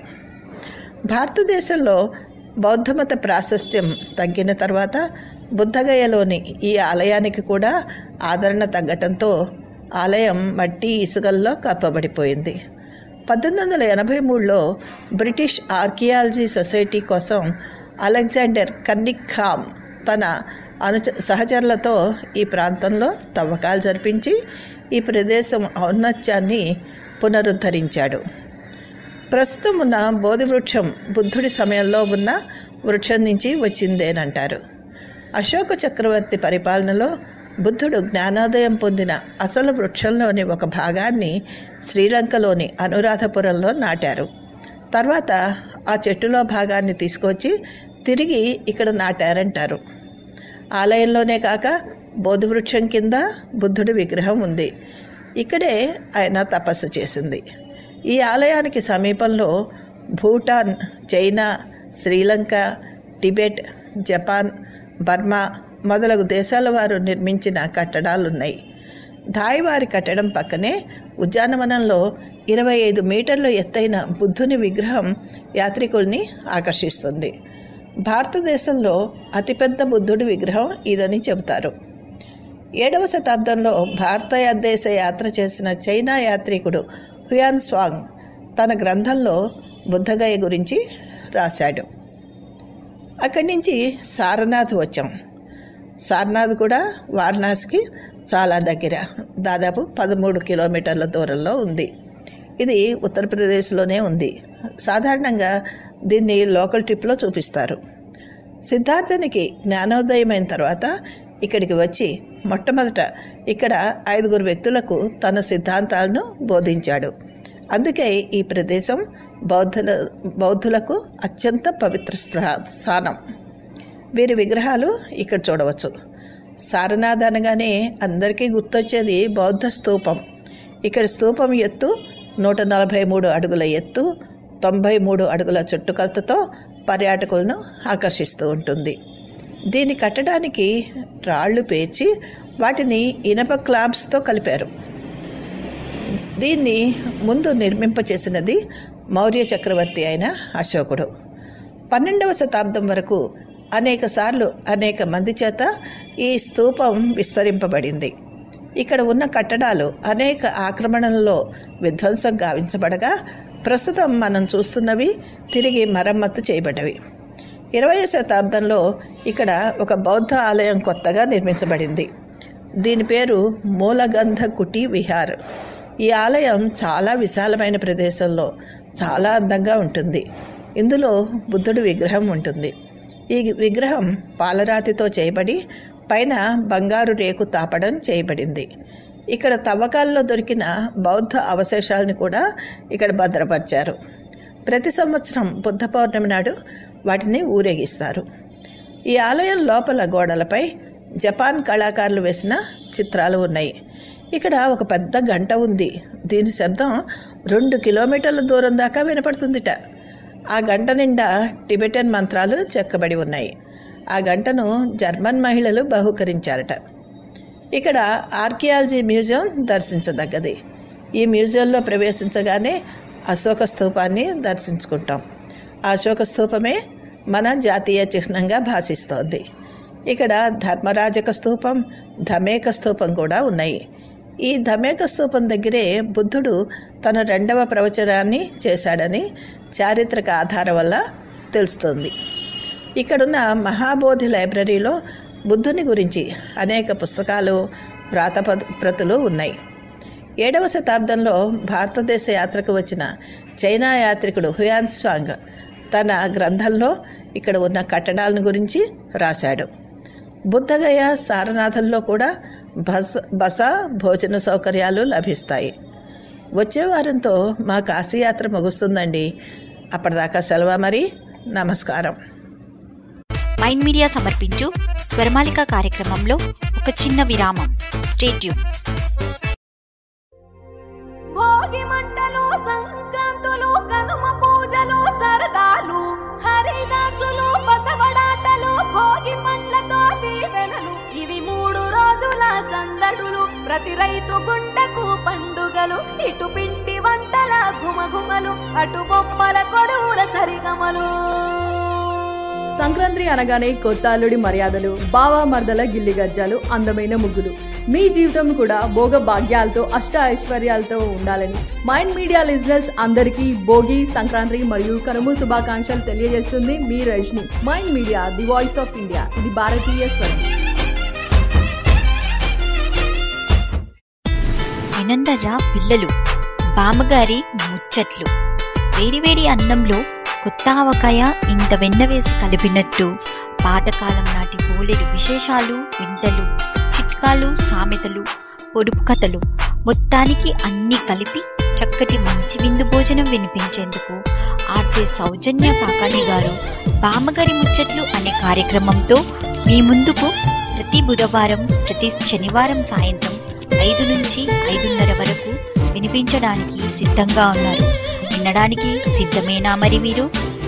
భారతదేశంలో బౌద్ధమత ప్రాశస్త్యం తగ్గిన తర్వాత బుద్ధగయలోని ఈ ఆలయానికి కూడా ఆదరణ తగ్గటంతో ఆలయం మట్టి ఇసుకల్లో కప్పబడిపోయింది పద్దెనిమిది వందల ఎనభై మూడులో బ్రిటిష్ ఆర్కియాలజీ సొసైటీ కోసం అలెగ్జాండర్ కన్నిక్హామ్ తన అనుచ సహచరులతో ఈ ప్రాంతంలో తవ్వకాలు జరిపించి ఈ ప్రదేశం ఔన్నత్యాన్ని పునరుద్ధరించాడు ప్రస్తుతం ఉన్న బోధి వృక్షం బుద్ధుడి సమయంలో ఉన్న వృక్షం నుంచి వచ్చిందేనంటారు అశోక చక్రవర్తి పరిపాలనలో బుద్ధుడు జ్ఞానోదయం పొందిన అసలు వృక్షంలోని ఒక భాగాన్ని శ్రీలంకలోని అనురాధపురంలో నాటారు తర్వాత ఆ చెట్టులో భాగాన్ని తీసుకొచ్చి తిరిగి ఇక్కడ నాటారంటారు ఆలయంలోనే కాక బోధి వృక్షం కింద బుద్ధుడి విగ్రహం ఉంది ఇక్కడే ఆయన తపస్సు చేసింది ఈ ఆలయానికి సమీపంలో Bhutan China Sri Lanka Tibet Japan Burma మొదలగు దేశాల వారు నిర్మించిన కట్టడాలున్నాయి ధాయివారి కట్టడం పక్కనే ఉద్యానవనంలో ఇరవై ఐదు మీటర్ల ఎత్తైన బుద్ధుని విగ్రహం యాత్రికుల్ని ఆకర్షిస్తుంది భారతదేశంలో అతిపెద్ద బుద్ధుడి విగ్రహం ఇదని చెబుతారు ఏడవ శతాబ్దంలో భారతదేశ యాత్ర చేసిన చైనా యాత్రికుడు హుయాన్ స్వాంగ్ తన గ్రంథంలో బుద్ధగయ గురించి రాశాడు అక్కడి నుంచి సారనాథ్ వచ్చాం సారనాథ్ కూడా వారణాసికి చాలా దగ్గర దాదాపు పదమూడు కిలోమీటర్ల దూరంలో ఉంది ఇది ఉత్తరప్రదేశ్లోనే ఉంది సాధారణంగా దీన్ని లోకల్ ట్రిప్లో చూపిస్తారు సిద్ధార్థునికి జ్ఞానోదయమైన తర్వాత ఇక్కడికి వచ్చి మొట్టమొదట ఇక్కడ ఐదుగురు వ్యక్తులకు తన సిద్ధాంతాలను బోధించాడు అందుకే ఈ ప్రదేశం బౌద్ధుల బౌద్ధులకు అత్యంత పవిత్ర స్థా- స్థానం వీరి విగ్రహాలు ఇక్కడ చూడవచ్చు సారనాథ్ అనగానే అందరికీ గుర్తొచ్చేది బౌద్ధ స్తూపం ఇక్కడ స్తూపం ఎత్తు నూట నలభై మూడు అడుగుల ఎత్తు తొంభై మూడు అడుగుల చుట్టుకొలతతో పర్యాటకులను ఆకర్షిస్తూ ఉంటుంది దీన్ని కట్టడానికి రాళ్ళు పేర్చి వాటిని ఇనప క్లాంప్స్తో కలిపారు దీన్ని ముందు నిర్మింపచేసినది మౌర్య చక్రవర్తి అయిన అశోకుడు పన్నెండవ శతాబ్దం వరకు అనేక సార్లు అనేక మంది చేత ఈ స్తూపం విస్తరింపబడింది ఇక్కడ ఉన్న కట్టడాలు అనేక ఆక్రమణలలో విధ్వంసం గావించబడగా ప్రస్తుతం మనం చూస్తున్నవి తిరిగి మరమ్మత్తు చేయబడ్డవి ఇరవై శతాబ్దంలో ఇక్కడ ఒక బౌద్ధ ఆలయం కొత్తగా నిర్మించబడింది దీని పేరు మూలగంధ కుటి విహార్ ఈ ఆలయం చాలా విశాలమైన ప్రదేశంలో చాలా అందంగా ఉంటుంది ఇందులో బుద్ధుడి విగ్రహం ఉంటుంది ఈ విగ్రహం పాలరాతితో చేయబడి పైన బంగారు రేకు తాపడం చేయబడింది ఇక్కడ తవ్వకాల్లో దొరికిన బౌద్ధ అవశేషాలను కూడా ఇక్కడ భద్రపరిచారు ప్రతి సంవత్సరం బుద్ధ పౌర్ణమి నాడు వాటిని ఊరేగిస్తారు ఈ ఆలయం లోపల గోడలపై జపాన్ కళాకారులు వేసిన చిత్రాలు ఉన్నాయి ఇక్కడ ఒక పెద్ద గంట ఉంది దీని శబ్దం రెండు కిలోమీటర్ల దూరం దాకా వినపడుతుందిట ఆ గంట నిండా టిబెటన్ మంత్రాలు చెక్కబడి ఉన్నాయి ఆ గంటను జర్మన్ మహిళలు బహుకరించారట ఇక్కడ ఆర్కియాలజీ మ్యూజియం దర్శించదగ్గది ఈ మ్యూజియంలో ప్రవేశించగానే అశోక స్తూపాన్ని దర్శించుకుంటాం ఆ అశోక స్తూపమే మన జాతీయ చిహ్నంగా భాషిస్తోంది ఇక్కడ ధర్మరాజక స్తూపం ధమేక స్తూపం కూడా ఉన్నాయి ఈ ధమేక స్తూపం దగ్గరే బుద్ధుడు తన రెండవ ప్రవచనాన్ని చేశాడని చారిత్రక ఆధారం వల్ల తెలుస్తుంది ఇక్కడున్న మహాబోధి లైబ్రరీలో బుద్ధుని గురించి అనేక పుస్తకాలు వ్రాతప ప్రతులు ఉన్నాయి ఏడవ శతాబ్దంలో భారతదేశ యాత్రకు వచ్చిన చైనా యాత్రికుడు హుయాన్ స్వాంగ్ తన గ్రంథంలో ఇక్కడ ఉన్న కట్టడాలను గురించి రాశాడు బుద్ధగయ సారనాథంలో కూడా బస బస భోజన సౌకర్యాలు లభిస్తాయి వచ్చే వారంతో మా కాశీయాత్ర ముగుస్తుందండి అప్పటిదాకా సెలవు మరి నమస్కారం మైండ్ మీడియా సమర్పించు స్వరమాలిక కార్యక్రమంలో ఒక చిన్న విరామం స్టేట్యూన్ భోగి మంటలు సంక్రాంతులు కనుమ పూజలు సరదాలు హరిదాసులు బసవడాటలు భోగి పండ్లతో దీవెనలు ఇవి మూడు రోజుల సందడులు ప్రతి రైతు గుండెకు పండుగలు ఇటు పిండి వంటల ఘుమఘుమలు అటు బొమ్మల కొడువుల సరిగమలు సంక్రాంతి అనగానే కొత్త అల్లుడి మర్యాదలు బావా మర్దల గిల్లి గజ్జాలు అందమైన ముగ్గులు మీ జీవితం కూడా భోగ భాగ్యాలతో అష్ట ఐశ్వర్యాలతో ఉండాలని మైండ్ మీడియా లిజినెస్ అందరికీ భోగి సంక్రాంతి మరియు కనుము శుభాకాంక్షలు తెలియజేస్తుంది మీ Rajani Mind Media the voice of India ఇది భారతీయ స్వరం వినందర్రా పిల్లలు బామ్మగారి ముచ్చట్లు వేడివేడి అన్నంలో కొత్త ఆవకాయ ఇంత వెన్న వేసి కలిపినట్టు పాతకాలం నాటి బోలెడు విశేషాలు వింతలు చిట్కాలు సామెతలు పొడుపు కథలు మొత్తానికి అన్నీ కలిపి చక్కటి మంచి విందు భోజనం వినిపించేందుకు ఆర్జే సౌజన్య కాకాణి గారు బామ్మగారి ముచ్చట్లు అనే కార్యక్రమంతో మీ ముందుకు ప్రతి బుధవారం ప్రతి శనివారం సాయంత్రం ఐదు నుంచి ఐదున్నర వరకు వినిపించడానికి సిద్ధంగా ఉన్నారు వినడానికి సిద్ధమేనా మరి మీరు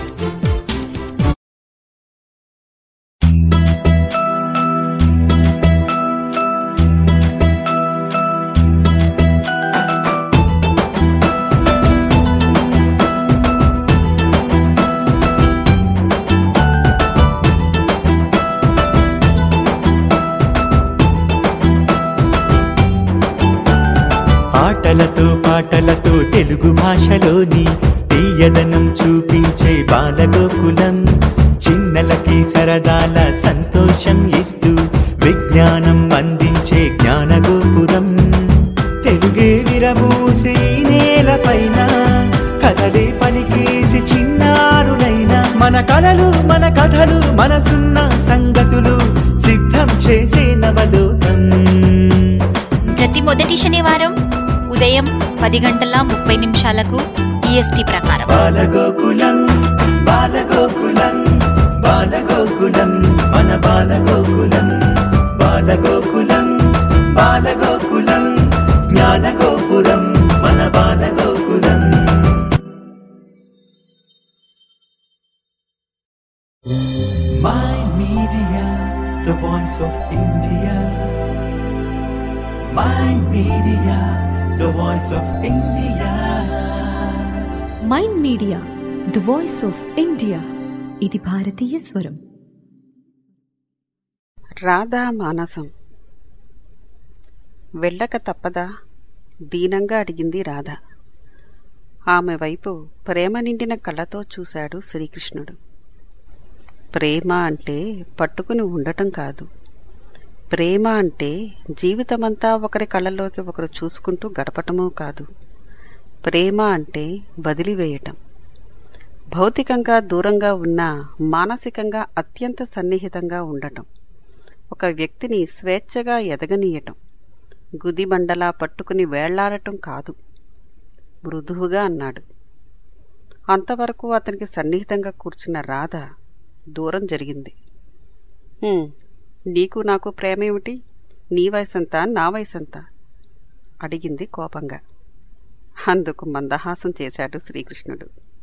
ఆటలతో పాటలతో తెలుగు భాషలోని తీయదనం చూపించే బాలగోకులం చిన్నలకి సరదాల సంతోషం ఇస్తూ విజ్ఞానం అందించే జ్ఞానగోపురం తెలుగే విరబూసి ఈ నేలపైన కథలే పలికేసి చిన్నారులైన మన కలలు మన కథలు మనసున్న సంగతులు సిద్ధం చేసే నవలోకం ప్రతి మొదటి శనివారం ఉదయం పది గంటల ముప్పై నిమిషాలకు ఈఎస్టీ ప్రకారం బాలగోకులం బాలగోకులం బాలగోకులం మన బాలగోకులం బాలగోకులం బాలగోకులం జ్ఞానగోపురం మన Balagokulam My Media, the voice of India. My Media, the voice of India. Mind Media the voice of India ఇది భారతీయ స్వరం రాధా మానసం వెళ్ళక తప్పదా దీనంగా అడిగింది రాధ ఆమె వైపు ప్రేమ నిండిన కళ్ళతో చూశాడు శ్రీకృష్ణుడు ప్రేమ అంటే పట్టుకుని ఉండటం కాదు ప్రేమ అంటే జీవితమంతా ఒకరి కళ్ళలోకి ఒకరు చూసుకుంటూ గడపటమూ కాదు ప్రేమ అంటే వదిలివేయటం భౌతికంగా దూరంగా ఉన్న మానసికంగా అత్యంత సన్నిహితంగా ఉండటం ఒక వ్యక్తిని స్వేచ్ఛగా ఎదగనీయటం గుదిబండలా పట్టుకుని వేళ్లాడటం కాదు మృదువుగా అన్నాడు అంతవరకు అతనికి సన్నిహితంగా కూర్చున్న రాధ దూరం జరిగింది "హ్మ్, నీకు నాకు ప్రేమేమిటి నీ వయసంతా నా వయసంతా అడిగింది కోపంగా అందుకు మందహాసం చేశాడు శ్రీకృష్ణుడు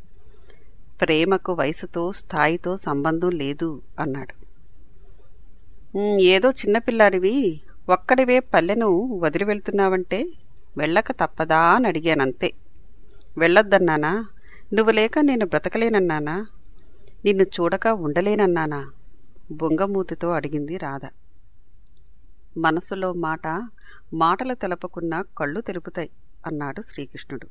ప్రేమకు వయసుతో స్థాయితో సంబంధం లేదు అన్నాడు "ఉమ్, ఏదో చిన్నపిల్లాడివి ఒక్కడివే పల్లెను వదిలి వెళ్తున్నావంటే వెళ్ళక తప్పదా అని అడిగానంతే వెళ్ళొద్దన్నానా నువ్వు లేక నేను బ్రతకలేనన్నానా నిన్ను చూడక ఉండలేనన్నానా బొంగమూతితో అడిగింది రాధ మనసులో మాట మాటలు తెలపకున్నా కళ్ళు తెలుపుతాయి అన్నాడు శ్రీకృష్ణుడు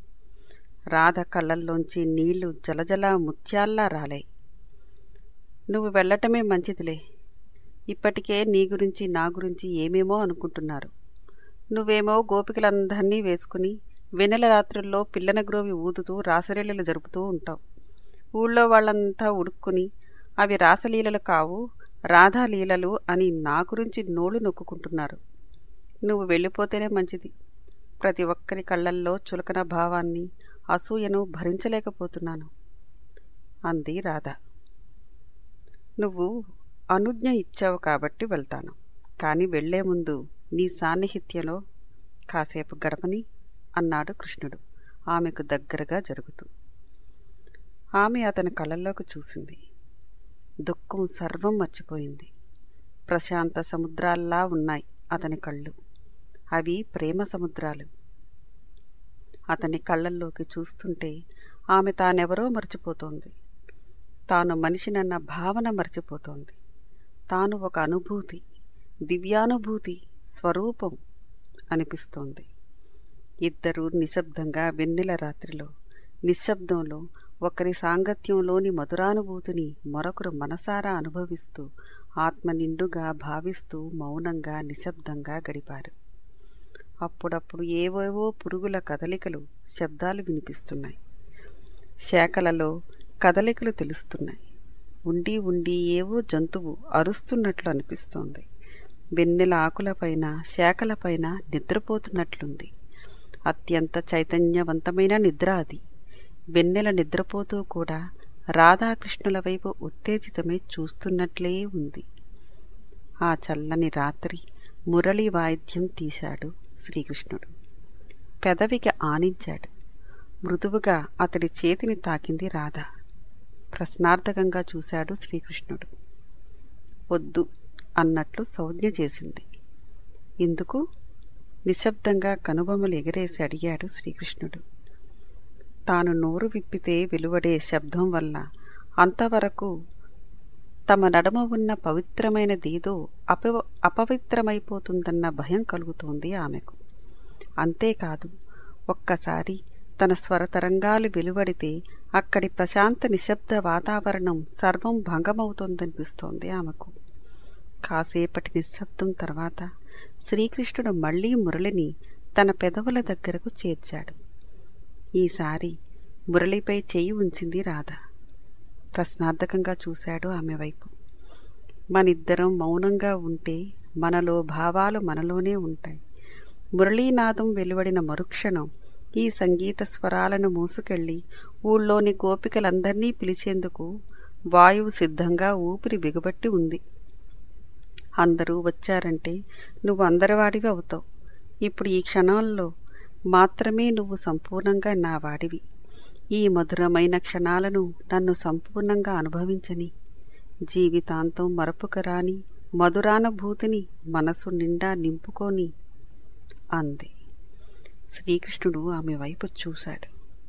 రాధ కళ్ళల్లోంచి నీళ్లు జలజల ముత్యాల్లా రాలాయి నువ్వు వెళ్ళటమే మంచిదిలే ఇప్పటికే నీ గురించి నా గురించి ఏమేమో అనుకుంటున్నారు నువ్వేమో గోపికలందరినీ వేసుకుని వెన్నెల రాత్రుల్లో పిల్లన గ్రోవి ఊదుతూ రాసలీలలు జరుపుతూ ఉంటావు ఊళ్ళో వాళ్ళంతా ఉడుక్కుని అవి రాసలీలలు కావు రాధాలీలలు అని నా గురించి నోళ్ళు నొక్కుంటున్నారు నువ్వు వెళ్ళిపోతేనే మంచిది ప్రతి ఒక్కరి కళ్ళల్లో చులకన భావాన్ని అసూయను భరించలేకపోతున్నాను అంది రాధ నువ్వు అనుజ్ఞ ఇచ్చావు కాబట్టి వెళ్తాను కానీ వెళ్లే ముందు నీ సాన్నిహిత్యంలో కాసేపు గడపని అన్నాడు కృష్ణుడు ఆమెకు దగ్గరగా జరుగుతూ ఆమె అతని కళ్ళల్లోకి చూసింది దుఃఖం సర్వం మర్చిపోయింది ప్రశాంత సముద్రాల్లా ఉన్నాయి అతని కళ్ళు అవి ప్రేమ సముద్రాలు అతని కళ్ళల్లోకి చూస్తుంటే ఆమె తానెవరో మర్చిపోతోంది తాను మనిషినన్న భావన మర్చిపోతోంది తాను ఒక అనుభూతి దివ్యానుభూతి స్వరూపం అనిపిస్తోంది ఇద్దరూ నిశ్శబ్దంగా వెన్నెల రాత్రిలో నిశ్శబ్దంలో ఒకరి సాంగత్యంలోని మధురానుభూతిని మరొకరు మనసారా అనుభవిస్తూ ఆత్మ నిండుగా భావిస్తూ మౌనంగా నిశ్శబ్దంగా గడిపారు అప్పుడప్పుడు ఏవేవో పురుగుల కదలికలు శబ్దాలు వినిపిస్తున్నాయి శాఖలలో కదలికలు తెలుస్తున్నాయి ఉండి ఉండి ఏవో జంతువు అరుస్తున్నట్లు అనిపిస్తోంది వెన్నెల ఆకులపైన శాఖలపైన నిద్రపోతున్నట్లుంది అత్యంత చైతన్యవంతమైన నిద్ర అది వెన్నెల నిద్రపోతూ కూడా రాధాకృష్ణుల వైపు ఉత్తేజితమై చూస్తున్నట్లే ఉంది ఆ చల్లని రాత్రి మురళి వాయిద్యం తీశాడు శ్రీకృష్ణుడు పెదవికి ఆనించాడు మృదువుగా అతడి చేతిని తాకింది రాధ ప్రశ్నార్థకంగా చూశాడు శ్రీకృష్ణుడు వద్దు అన్నట్లు సంజ్ఞ చేసింది ఎందుకు నిశ్శబ్దంగా కనుబొమ్మలు ఎగరేసి అడిగాడు శ్రీకృష్ణుడు తాను నోరు విప్పితే వెలువడే శబ్దం వల్ల అంతవరకు తమ నడుమ ఉన్న పవిత్రమైనదేదో అపవ అపవిత్రమైపోతుందన్న భయం కలుగుతోంది ఆమెకు అంతేకాదు ఒక్కసారి తన స్వరతరంగాలు వెలువడితే అక్కడి ప్రశాంత నిశ్శబ్ద వాతావరణం సర్వం భంగమవుతోందనిపిస్తోంది ఆమెకు కాసేపటి నిశ్శబ్దం తర్వాత శ్రీకృష్ణుడు మళ్లీ మురళిని తన పెదవుల దగ్గరకు చేర్చాడు ఈసారి మురళిపై చేయి ఉంచింది రాధ ప్రశ్నార్థకంగా చూశాడు ఆమె వైపు మనిద్దరం మౌనంగా ఉంటే మనలో భావాలు మనలోనే ఉంటాయి మురళీనాదం వెలువడిన మరుక్షణం ఈ సంగీత స్వరాలను మూసుకెళ్ళి ఊళ్ళోని గోపికలందర్నీ పిలిచేందుకు వాయువు సిద్ధంగా ఊపిరి బిగబట్టి ఉంది అందరూ వచ్చారంటే నువ్వు అందరివాడివి అవుతావు ఇప్పుడు ఈ క్షణాల్లో మాత్రమే నువ్వు సంపూర్ణంగా నా వాడివి ఈ మధురమైన క్షణాలను నన్ను సంపూర్ణంగా అనుభవించని జీవితాంతం మరపుకరాని మధురానుభూతిని మనసు నిండా నింపుకొని అంది శ్రీకృష్ణుడు ఆమె వైపు చూశాడు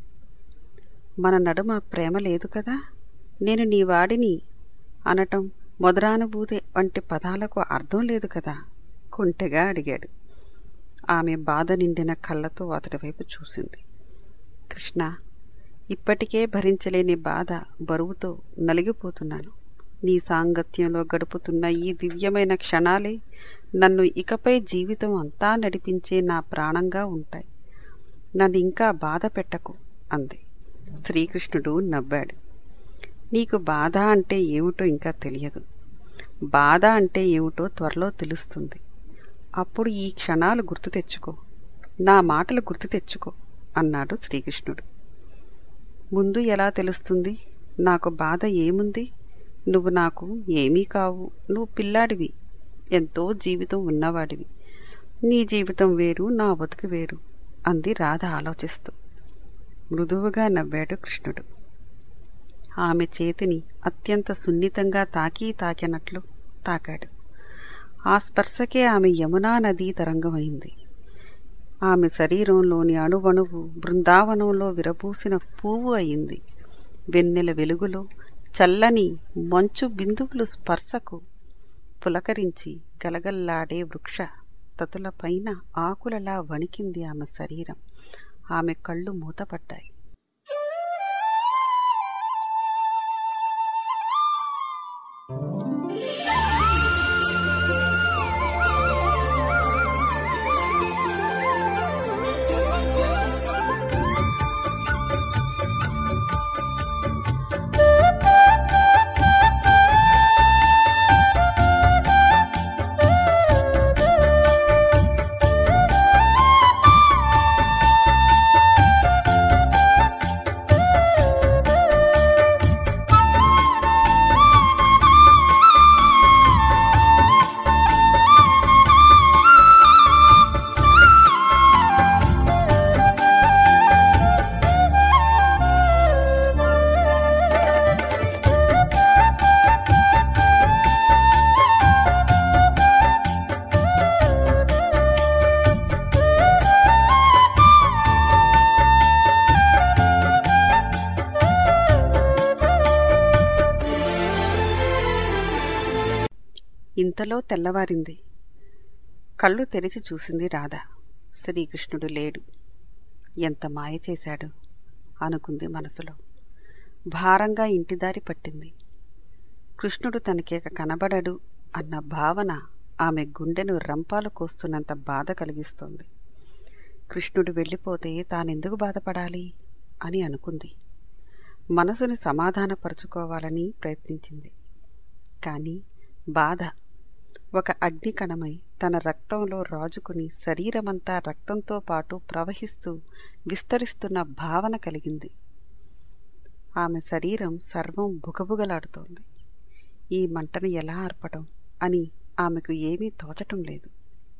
మన నడుమ ప్రేమ లేదు కదా నేను నీ వాడిని అనటం మధురానుభూతి వంటి పదాలకు అర్థం లేదు కదా కొంటెగా అడిగాడు ఆమె బాధ నిండిన కళ్ళతో అతడి వైపు చూసింది కృష్ణ ఇప్పటికే భరించలేని బాధ బరువుతో నలిగిపోతున్నాను నీ సాంగత్యంలో గడుపుతున్న ఈ దివ్యమైన క్షణాలే నన్ను ఇకపై జీవితం అంతా నడిపించే నా ప్రాణంగా ఉంటాయి నన్ను ఇంకా బాధ పెట్టకు అంది శ్రీకృష్ణుడు నవ్వాడు నీకు బాధ అంటే ఏమిటో ఇంకా తెలియదు బాధ అంటే ఏమిటో త్వరలో తెలుస్తుంది అప్పుడు ఈ క్షణాలు గుర్తు తెచ్చుకో నా మాటలు గుర్తు తెచ్చుకో అన్నాడు శ్రీకృష్ణుడు ముందు ఎలా తెలుస్తుంది నాకు బాధ ఏముంది నువ్వు నాకు ఏమీ కావు నువ్వు పిల్లాడివి ఎంతో జీవితం ఉన్నవాడివి నీ జీవితం వేరు నా బతుకు వేరు అంది రాధ ఆలోచిస్తూ మృదువుగా నవ్వాడు కృష్ణుడు ఆమె చేతిని అత్యంత సున్నితంగా తాకి తాకినట్లు తాకాడు ఆ స్పర్శకే ఆమె యమునా నదీ తరంగమైంది ఆమె శరీరంలోని అణువణువు బృందావనంలో విరబూసిన పువ్వు అయింది వెన్నెల వెలుగులో చల్లని మంచు బిందువులు స్పర్శకు పులకరించి గలగల్లాడే వృక్ష తతులపైన ఆకులలా వణికింది ఆమె శరీరం ఆమె కళ్ళు మూతపడ్డాయి ఇంతలో తెల్లవారింది కళ్ళు తెరిచి చూసింది రాధ శ్రీకృష్ణుడు లేడు ఎంత మాయ చేశాడు అనుకుంది మనసులో భారంగా ఇంటిదారి పట్టింది కృష్ణుడు తనకేక కనబడడు అన్న భావన ఆమె గుండెను రంపాలు కోస్తున్నంత బాధ కలిగిస్తోంది కృష్ణుడు వెళ్ళిపోతే తానెందుకు బాధపడాలి అని అనుకుంది మనసుని సమాధానపరుచుకోవాలని ప్రయత్నించింది కానీ బాధ ఒక అగ్నికణమై తన రక్తంలో రాజుకుని శరీరమంతా రక్తంతో పాటు ప్రవహిస్తూ విస్తరిస్తున్న భావన కలిగింది ఆమె శరీరం సర్వం బుగబుగలాడుతోంది ఈ మంటను ఎలా ఆర్పటం అని ఆమెకు ఏమీ తోచటం లేదు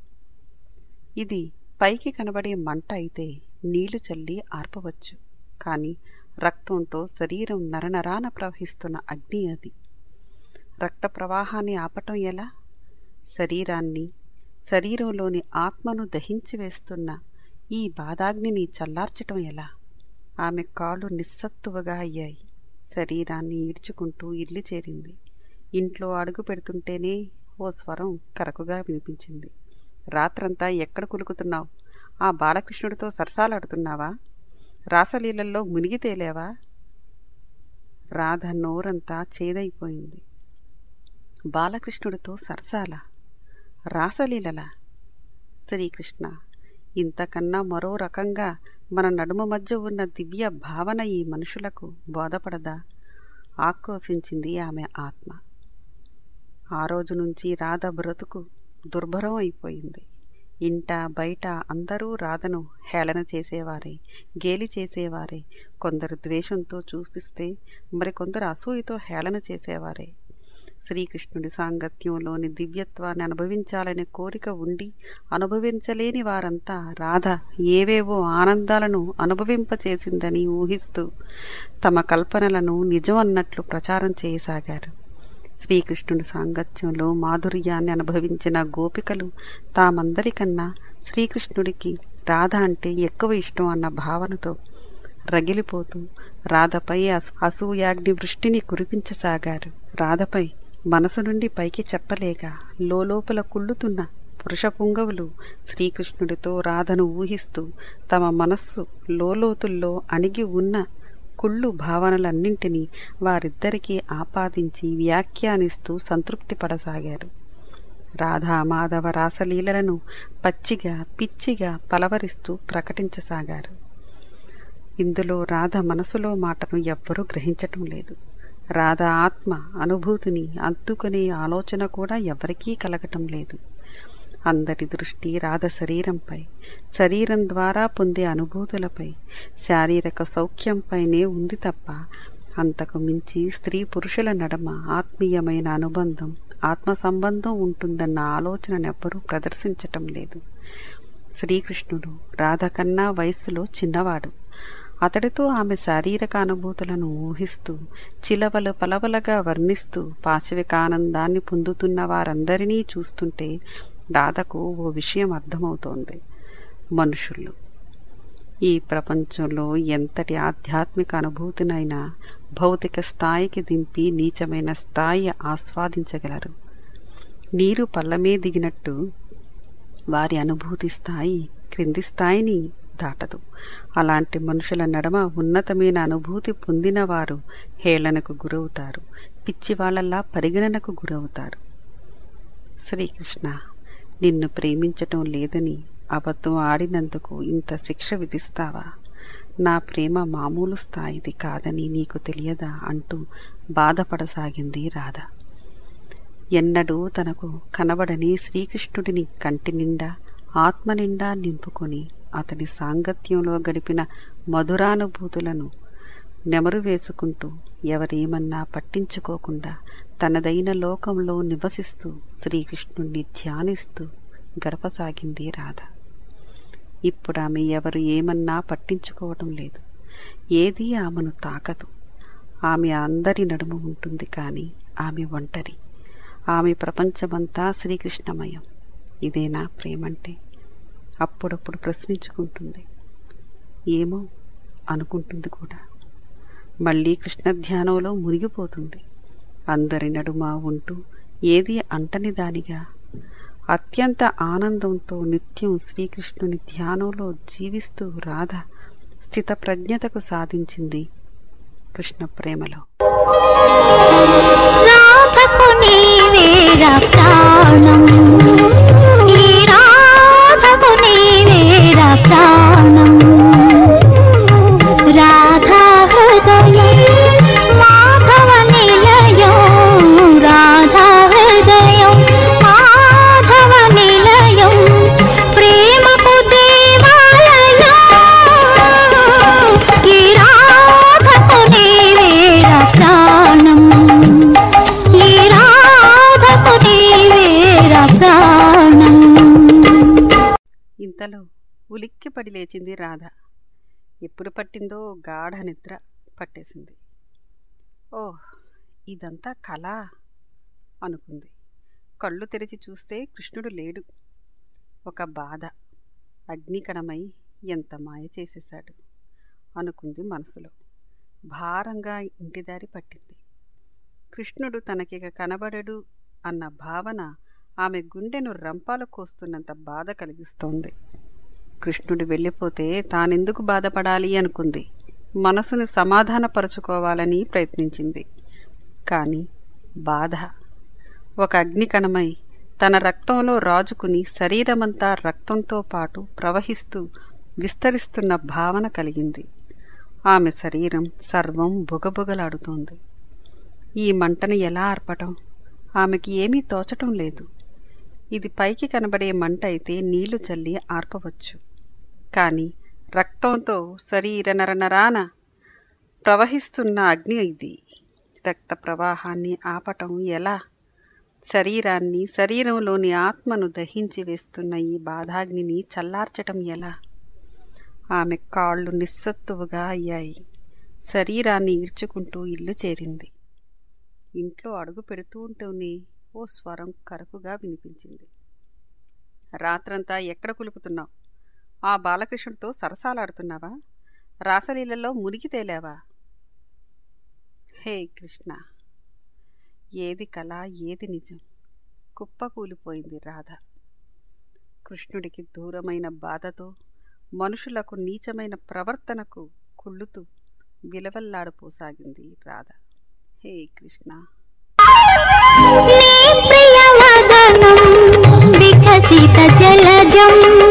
ఇది పైకి కనబడే మంట అయితే నీళ్లు చల్లి ఆర్పవచ్చు కానీ రక్తంతో శరీరం నరనరాన ప్రవహిస్తున్న అగ్ని అది రక్త ప్రవాహాన్ని ఆపటం ఎలా శరీరాన్ని శరీరంలోని ఆత్మను దహించి వేస్తున్న ఈ బాధాగ్నిని చల్లార్చటం ఎలా ఆమె కాళ్ళు నిస్సత్తువగా అయ్యాయి శరీరాన్ని ఈడ్చుకుంటూ ఇల్లు చేరింది ఇంట్లో అడుగు పెడుతుంటేనే ఓ స్వరం కరకుగా వినిపించింది రాత్రంతా ఎక్కడ కులుకుతున్నావు ఆ బాలకృష్ణుడితో సరసాలాడుతున్నావా రాసలీలల్లో మునిగి తేలేవా రాధ నోరంతా చేదైపోయింది బాలకృష్ణుడితో సరసాల రాసలీలల శ్రీకృష్ణ ఇంతకన్నా మరో రకంగా మన నడుమ మధ్య ఉన్న దివ్య భావన ఈ మనుషులకు బోధపడదా ఆక్రోశించింది ఆమె ఆత్మ ఆ రోజు నుంచి రాధ బ్రతుకు దుర్భరం అయిపోయింది ఇంట బయట అందరూ రాధను హేళన చేసేవారే గేలి చేసేవారే కొందరు ద్వేషంతో చూపిస్తే మరికొందరు అసూయతో హేళన చేసేవారే శ్రీకృష్ణుడి సాంగత్యంలోని దివ్యత్వాన్ని అనుభవించాలనే కోరిక ఉండి అనుభవించలేని వారంతా రాధ ఏవేవో ఆనందాలను అనుభవింపచేసిందని ఊహిస్తూ తమ కల్పనలను నిజం అన్నట్లు ప్రచారం చేయసాగారు శ్రీకృష్ణుడి సాంగత్యంలో మాధుర్యాన్ని అనుభవించిన గోపికలు తామందరికన్నా శ్రీకృష్ణుడికి రాధ అంటే ఎక్కువ ఇష్టం అన్న భావనతో రగిలిపోతూ రాధపై అసూ అసూయాగ్ని వృష్టిని కురిపించసాగారు రాధపై మనసు నుండి పైకి చెప్పలేక లోపల కుళ్ళుతున్న పురుష పుంగవులు శ్రీకృష్ణుడితో రాధను ఊహిస్తూ తమ మనస్సు లోతుల్లో అణిగి ఉన్న కుళ్ళు భావనలన్నింటినీ వారిద్దరికీ ఆపాదించి వ్యాఖ్యానిస్తూ సంతృప్తి పడసాగారు రాధా మాధవ రాసలీలలను పచ్చిగా పిచ్చిగా పలవరిస్తూ ప్రకటించసాగారు ఇందులో రాధ మనసులో మాటను ఎవ్వరూ గ్రహించటం లేదు రాధ ఆత్మ అనుభూతిని అందుకునే ఆలోచన కూడా ఎవరికీ కలగటం లేదు అందరి దృష్టి రాధ శరీరంపై శరీరం ద్వారా పొందే అనుభూతులపై శారీరక సౌఖ్యంపైనే ఉంది తప్ప అంతకు మించి స్త్రీ పురుషుల నడమ ఆత్మీయమైన అనుబంధం ఆత్మ సంబంధం ఉంటుందన్న ఆలోచననెవ్వరూ ప్రదర్శించటం లేదు శ్రీకృష్ణుడు రాధ కన్నా వయస్సులో చిన్నవాడు అతడితో ఆమె శారీరక అనుభూతులను ఊహిస్తూ చిలవలు పలవలగా వర్ణిస్తూ పాశవిక ఆనందాన్ని పొందుతున్న వారందరినీ చూస్తుంటే రాధకు ఓ విషయం అర్థమవుతోంది మనుషులు ఈ ప్రపంచంలో ఎంతటి ఆధ్యాత్మిక అనుభూతినైనా భౌతిక స్థాయికి దింపి నీచమైన స్థాయి ఆస్వాదించగలరు నీరు పల్లమే దిగినట్టు వారి అనుభూతి స్థాయి క్రింది స్థాయిని దాటదు అలాంటి మనుషుల నడమ ఉన్నతమైన అనుభూతి పొందిన వారు హేళనకు గురవుతారు పిచ్చి వాళ్ళల్లా పరిగణనకు గురవుతారు శ్రీకృష్ణ నిన్ను ప్రేమించటం లేదని అబద్ధం ఆడినందుకు ఇంత శిక్ష విధిస్తావా నా ప్రేమ మామూలు స్థాయిది కాదని నీకు తెలియదా అంటూ బాధపడసాగింది రాధ ఎన్నడూ తనకు కనబడని శ్రీకృష్ణుడిని కంటి నిండా ఆత్మ నిండా నింపుకొని అతని సాంగత్యంలో గడిపిన మధురానుభూతులను నెమరు వేసుకుంటూ ఎవరేమన్నా పట్టించుకోకుండా తనదైన లోకంలో నివసిస్తూ శ్రీకృష్ణుణ్ణి ధ్యానిస్తూ గడపసాగింది రాధ ఇప్పుడు ఆమె ఎవరు ఏమన్నా పట్టించుకోవటం లేదు ఏదీ ఆమెను తాకదు ఆమె అందరి నడుమ ఉంటుంది కానీ ఆమె ఒంటరి ఆమె ప్రపంచమంతా శ్రీకృష్ణమయం ఇదేనా ప్రేమంటే అప్పుడప్పుడు ప్రశ్నించుకుంటుంది ఏమో అనుకుంటుంది కూడా మళ్ళీ కృష్ణ ధ్యానంలో మునిగిపోతుంది అందరి నడుమ ఉంటూ ఏది అంటని దానిగా అత్యంత ఆనందంతో నిత్యం శ్రీకృష్ణుని ధ్యానంలో జీవిస్తూ రాధ స్థితప్రజ్ఞతకు సాధించింది కృష్ణ ప్రేమలో రాధకు నీవేరా ప్రాణం ఈ రాధకు నీవేరా ప్రాణం రాధా హృదయం మాధవ నిలయం రాధా హృదయం మాధవ నిలయం ప్రేమకు దేవాలయం ఈ రాధకు నీవేరా ప్రాణం ఈ రాధకు నీవేరా ప్రాణం ఇంతలో ఉలిక్కిపడి లేచింది రాధ ఎప్పుడు పట్టిందో గాఢ నిద్ర పట్టేసింది ఓహ్ ఇదంతా కళ అనుకుంది కళ్ళు తెరిచి చూస్తే కృష్ణుడు లేడు ఒక బాధ అగ్నికణమై ఎంత మాయ చేసేశాడు అనుకుంది మనసులో భారంగా ఇంటిదారి పట్టింది కృష్ణుడు తనకిక కనబడడు అన్న భావన ఆమె గుండెను రంపాలు కోస్తున్నంత బాధ కలిగిస్తోంది కృష్ణుడు వెళ్ళిపోతే తానెందుకు బాధపడాలి అనుకుంది మనసుని సమాధానపరుచుకోవాలని ప్రయత్నించింది కానీ బాధ ఒక అగ్నికణమై తన రక్తంలో రాజుకుని శరీరమంతా రక్తంతో పాటు ప్రవహిస్తూ విస్తరిస్తున్న భావన కలిగింది ఆమె శరీరం సర్వం బుగబుగలాడుతోంది ఈ మంటను ఎలా ఆర్పటం ఆమెకి ఏమీ తోచటం లేదు ఇది పైకి కనబడే మంట అయితే నీళ్లు చల్లి ఆర్పవచ్చు కానీ రక్తంతో శరీర నరనరాన ప్రవహిస్తున్న అగ్ని ఇది రక్త ప్రవాహాన్ని ఆపటం ఎలా శరీరాన్ని శరీరంలోని ఆత్మను దహించి వేస్తున్న ఈ బాధాగ్నిని చల్లార్చటం ఎలా ఆమె కాళ్ళు నిస్సత్తువుగా అయ్యాయి శరీరాన్ని ఈడ్చుకుంటూ ఇల్లు చేరింది ఇంట్లో అడుగు పెడుతూ ఉంటూనే ఓ స్వరం కరకుగా వినిపించింది రాత్రంతా ఎక్కడ కులుకుతున్నావు ఆ బాలకృష్ణుడితో సరసాలాడుతున్నావా రాసలీలలో మునిగి తేలావా హే కృష్ణ ఏది కళ ఏది నిజం కుప్పకూలిపోయింది రాధ కృష్ణుడికి దూరమైన బాధతో మనుషులకు నీచమైన ప్రవర్తనకు కుళ్ళుతూ విలవల్లాడిపోసాగింది రాధ హే కృష్ణ ప్రియవదనం వికసిత జలజం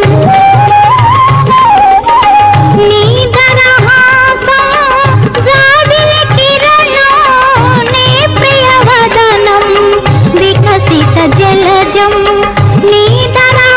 నీ దరహాసం జాబిలి కిరణం నీ ప్రియవదనం వికసిత జలజం నీ దరహాసం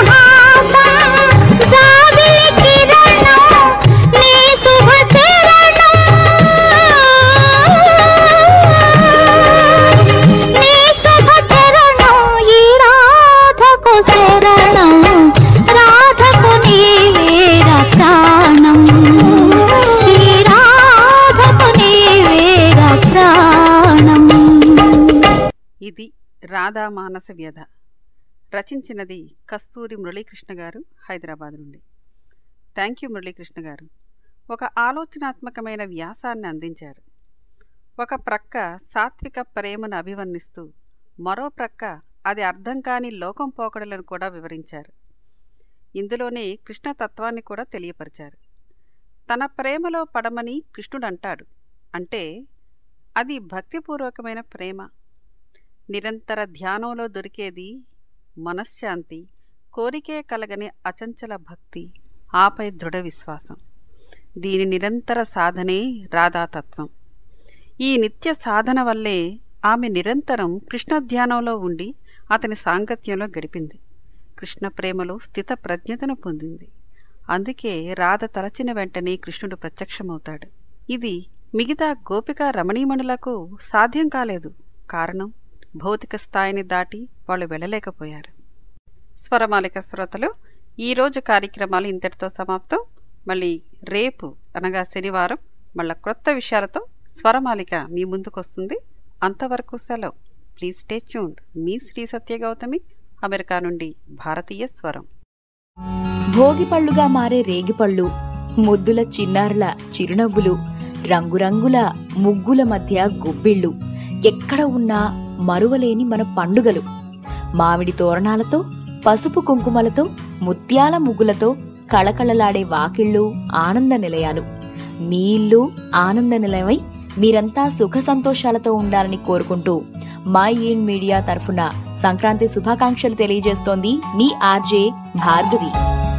మానస వ్యధ రచించినది కస్తూరి మురళీకృష్ణ గారు హైదరాబాద్ నుండి థ్యాంక్ యూ మురళీకృష్ణ గారు ఒక ఆలోచనాత్మకమైన వ్యాసాన్ని అందించారు ఒక ప్రక్క సాత్విక ప్రేమను అభివర్ణిస్తూ మరో ప్రక్క అది అర్థం కాని లోకం పోకడలను కూడా వివరించారు ఇందులోనే కృష్ణతత్వాన్ని కూడా తెలియపరిచారు తన ప్రేమలో పడమని కృష్ణుడు అంటాడు అంటే అది భక్తిపూర్వకమైన ప్రేమ నిరంతర ధ్యానంలో దొరికేది మనశ్శాంతి కోరికే కలగని అచంచల భక్తి ఆపై దృఢ విశ్వాసం దీని నిరంతర సాధనే రాధాతత్వం ఈ నిత్య సాధన వల్లే ఆమె నిరంతరం కృష్ణ ధ్యానంలో ఉండి అతని సాంగత్యంలో గడిపింది కృష్ణ ప్రేమలో స్థిత ప్రజ్ఞతను పొందింది అందుకే రాధ తలచిన వెంటనే కృష్ణుడు ప్రత్యక్షమవుతాడు ఇది మిగతా గోపిక రమణీమణులకు సాధ్యం కాలేదు కారణం భౌతిక స్థాయిని దాటి వాళ్ళు వెళ్ళలేకపోయారు స్వరమాలిక శ్రోతలు ఈరోజు కార్యక్రమాలు ఇంతటితో సమాప్తం మళ్ళీ రేపు అనగా శనివారం మళ్ళా క్రొత్త విషయాలతో స్వరమాలిక మీ ముందుకొస్తుంది అంతవరకు సెలవు ప్లీజ్ స్టే ట్యూన్డ్ మీ శ్రీ సత్య గౌతమి అమెరికా నుండి భారతీయ స్వరం భోగి పళ్ళుగా మారే రేగిపళ్ళు ముద్దుల చిన్నారుల చిరునవ్వులు రంగురంగుల ముగ్గుల మధ్య గుబ్బిళ్ళు ఎక్కడ ఉన్నా మరువలేని మన పండుగలు మామిడి తోరణాలతో పసుపు కుంకుమలతో ముత్యాల ముగ్గులతో కళకళలాడే వాకిళ్ళు ఆనంద నిలయాలు మీ ఇల్లు ఆనంద నిలయమై మీరంతా సుఖ సంతోషాలతో ఉండాలని కోరుకుంటూ మై ఇన్ మీడియా తరఫున సంక్రాంతి శుభాకాంక్షలు తెలియజేస్తోంది మీ ఆర్జే భార్గవి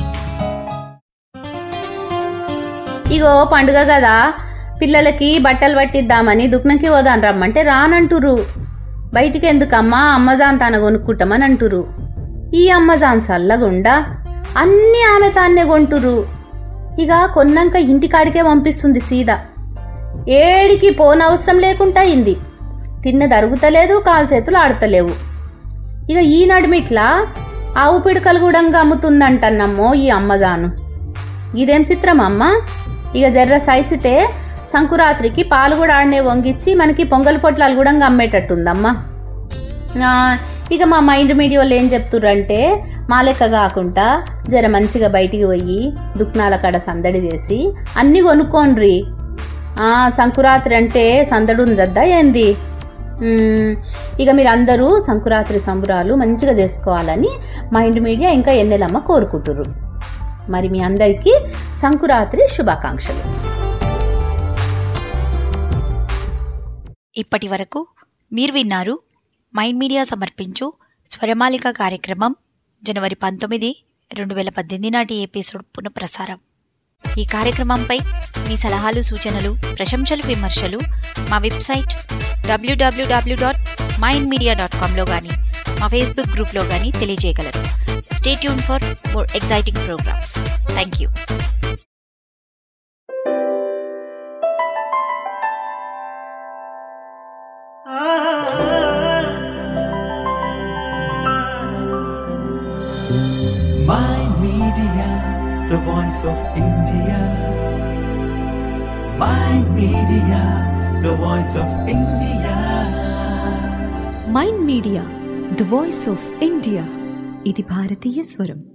ఇగో పండుగ కదా పిల్లలకి బట్టలు పట్టిద్దామని దుక్నకి పోదాం రమ్మంటే రానంటురు బయటికి ఎందుకమ్మా అమ్మజాన్ తాన కొనుక్కుంటామని అంటురు ఈ అమ్మజాన్ సల్లగుండా అన్నీ ఆమె తాన్నే కొంటురు ఇక కొన్నాక ఇంటికాడికే పంపిస్తుంది సీదా ఏడికి పోనవసరం లేకుండా అయింది తిన్నది అరుగుతలేదు కాలు చేతులు ఆడతలేవు ఇక ఈ నడుమిట్లా ఆవు పిడకలు కూడా అమ్ముతుందంటన్నమ్మో ఈ అమ్మజాను ఇదేం చిత్రం అమ్మ ఇక జర్ర సైసితే సంకురాత్రికి పాలు కూడా ఆడనే వంగిచ్చి మనకి పొంగల్ పొట్లాలు కూడా అమ్మేటట్టుందమ్మా ఆ, ఇక మా మైండ్ మీడియాలో ఏం చెప్తుర్రంటే మా లెక్క కాకుండా జర మంచిగా బయటికి పోయి దుక్నాల కాడ సందడి చేసి అన్నీ కొనుక్కోండ్రి ఆ, సంకురాత్రి అంటే సందడి ఉందద్దా ఏంది మ్మ్, ఇక మీరు అందరూ సంకురాత్రి సంబురాలు మంచిగా చేసుకోవాలని మైండ్ మీడియా ఇంకా ఎన్నెలమ్మ కోరుకుంటుర్రు మరి మీ అందరికీ సంకురాత్రి శుభాకాంక్షలు ఇప్పటి వరకు మీరు విన్నారు మైండ్ మీడియా సమర్పించు స్వరమాలిక కార్యక్రమం జనవరి పంతొమ్మిది రెండు వేల పద్దెనిమిది నాటి ఎపిసోడ్ పునఃప్రసారం ఈ కార్యక్రమంపై మీ సలహాలు సూచనలు ప్రశంసలు విమర్శలు మా website WWW dot Mind Media dot కామ్లో కానీ మా ఫేస్బుక్ గ్రూప్లో కానీ తెలియజేయగలరు stay tune for more exciting programs thank you Mind Media, the voice of India. Mind Media, the voice of India. Mind Media the voice of India ఇది భారతీయ స్వరం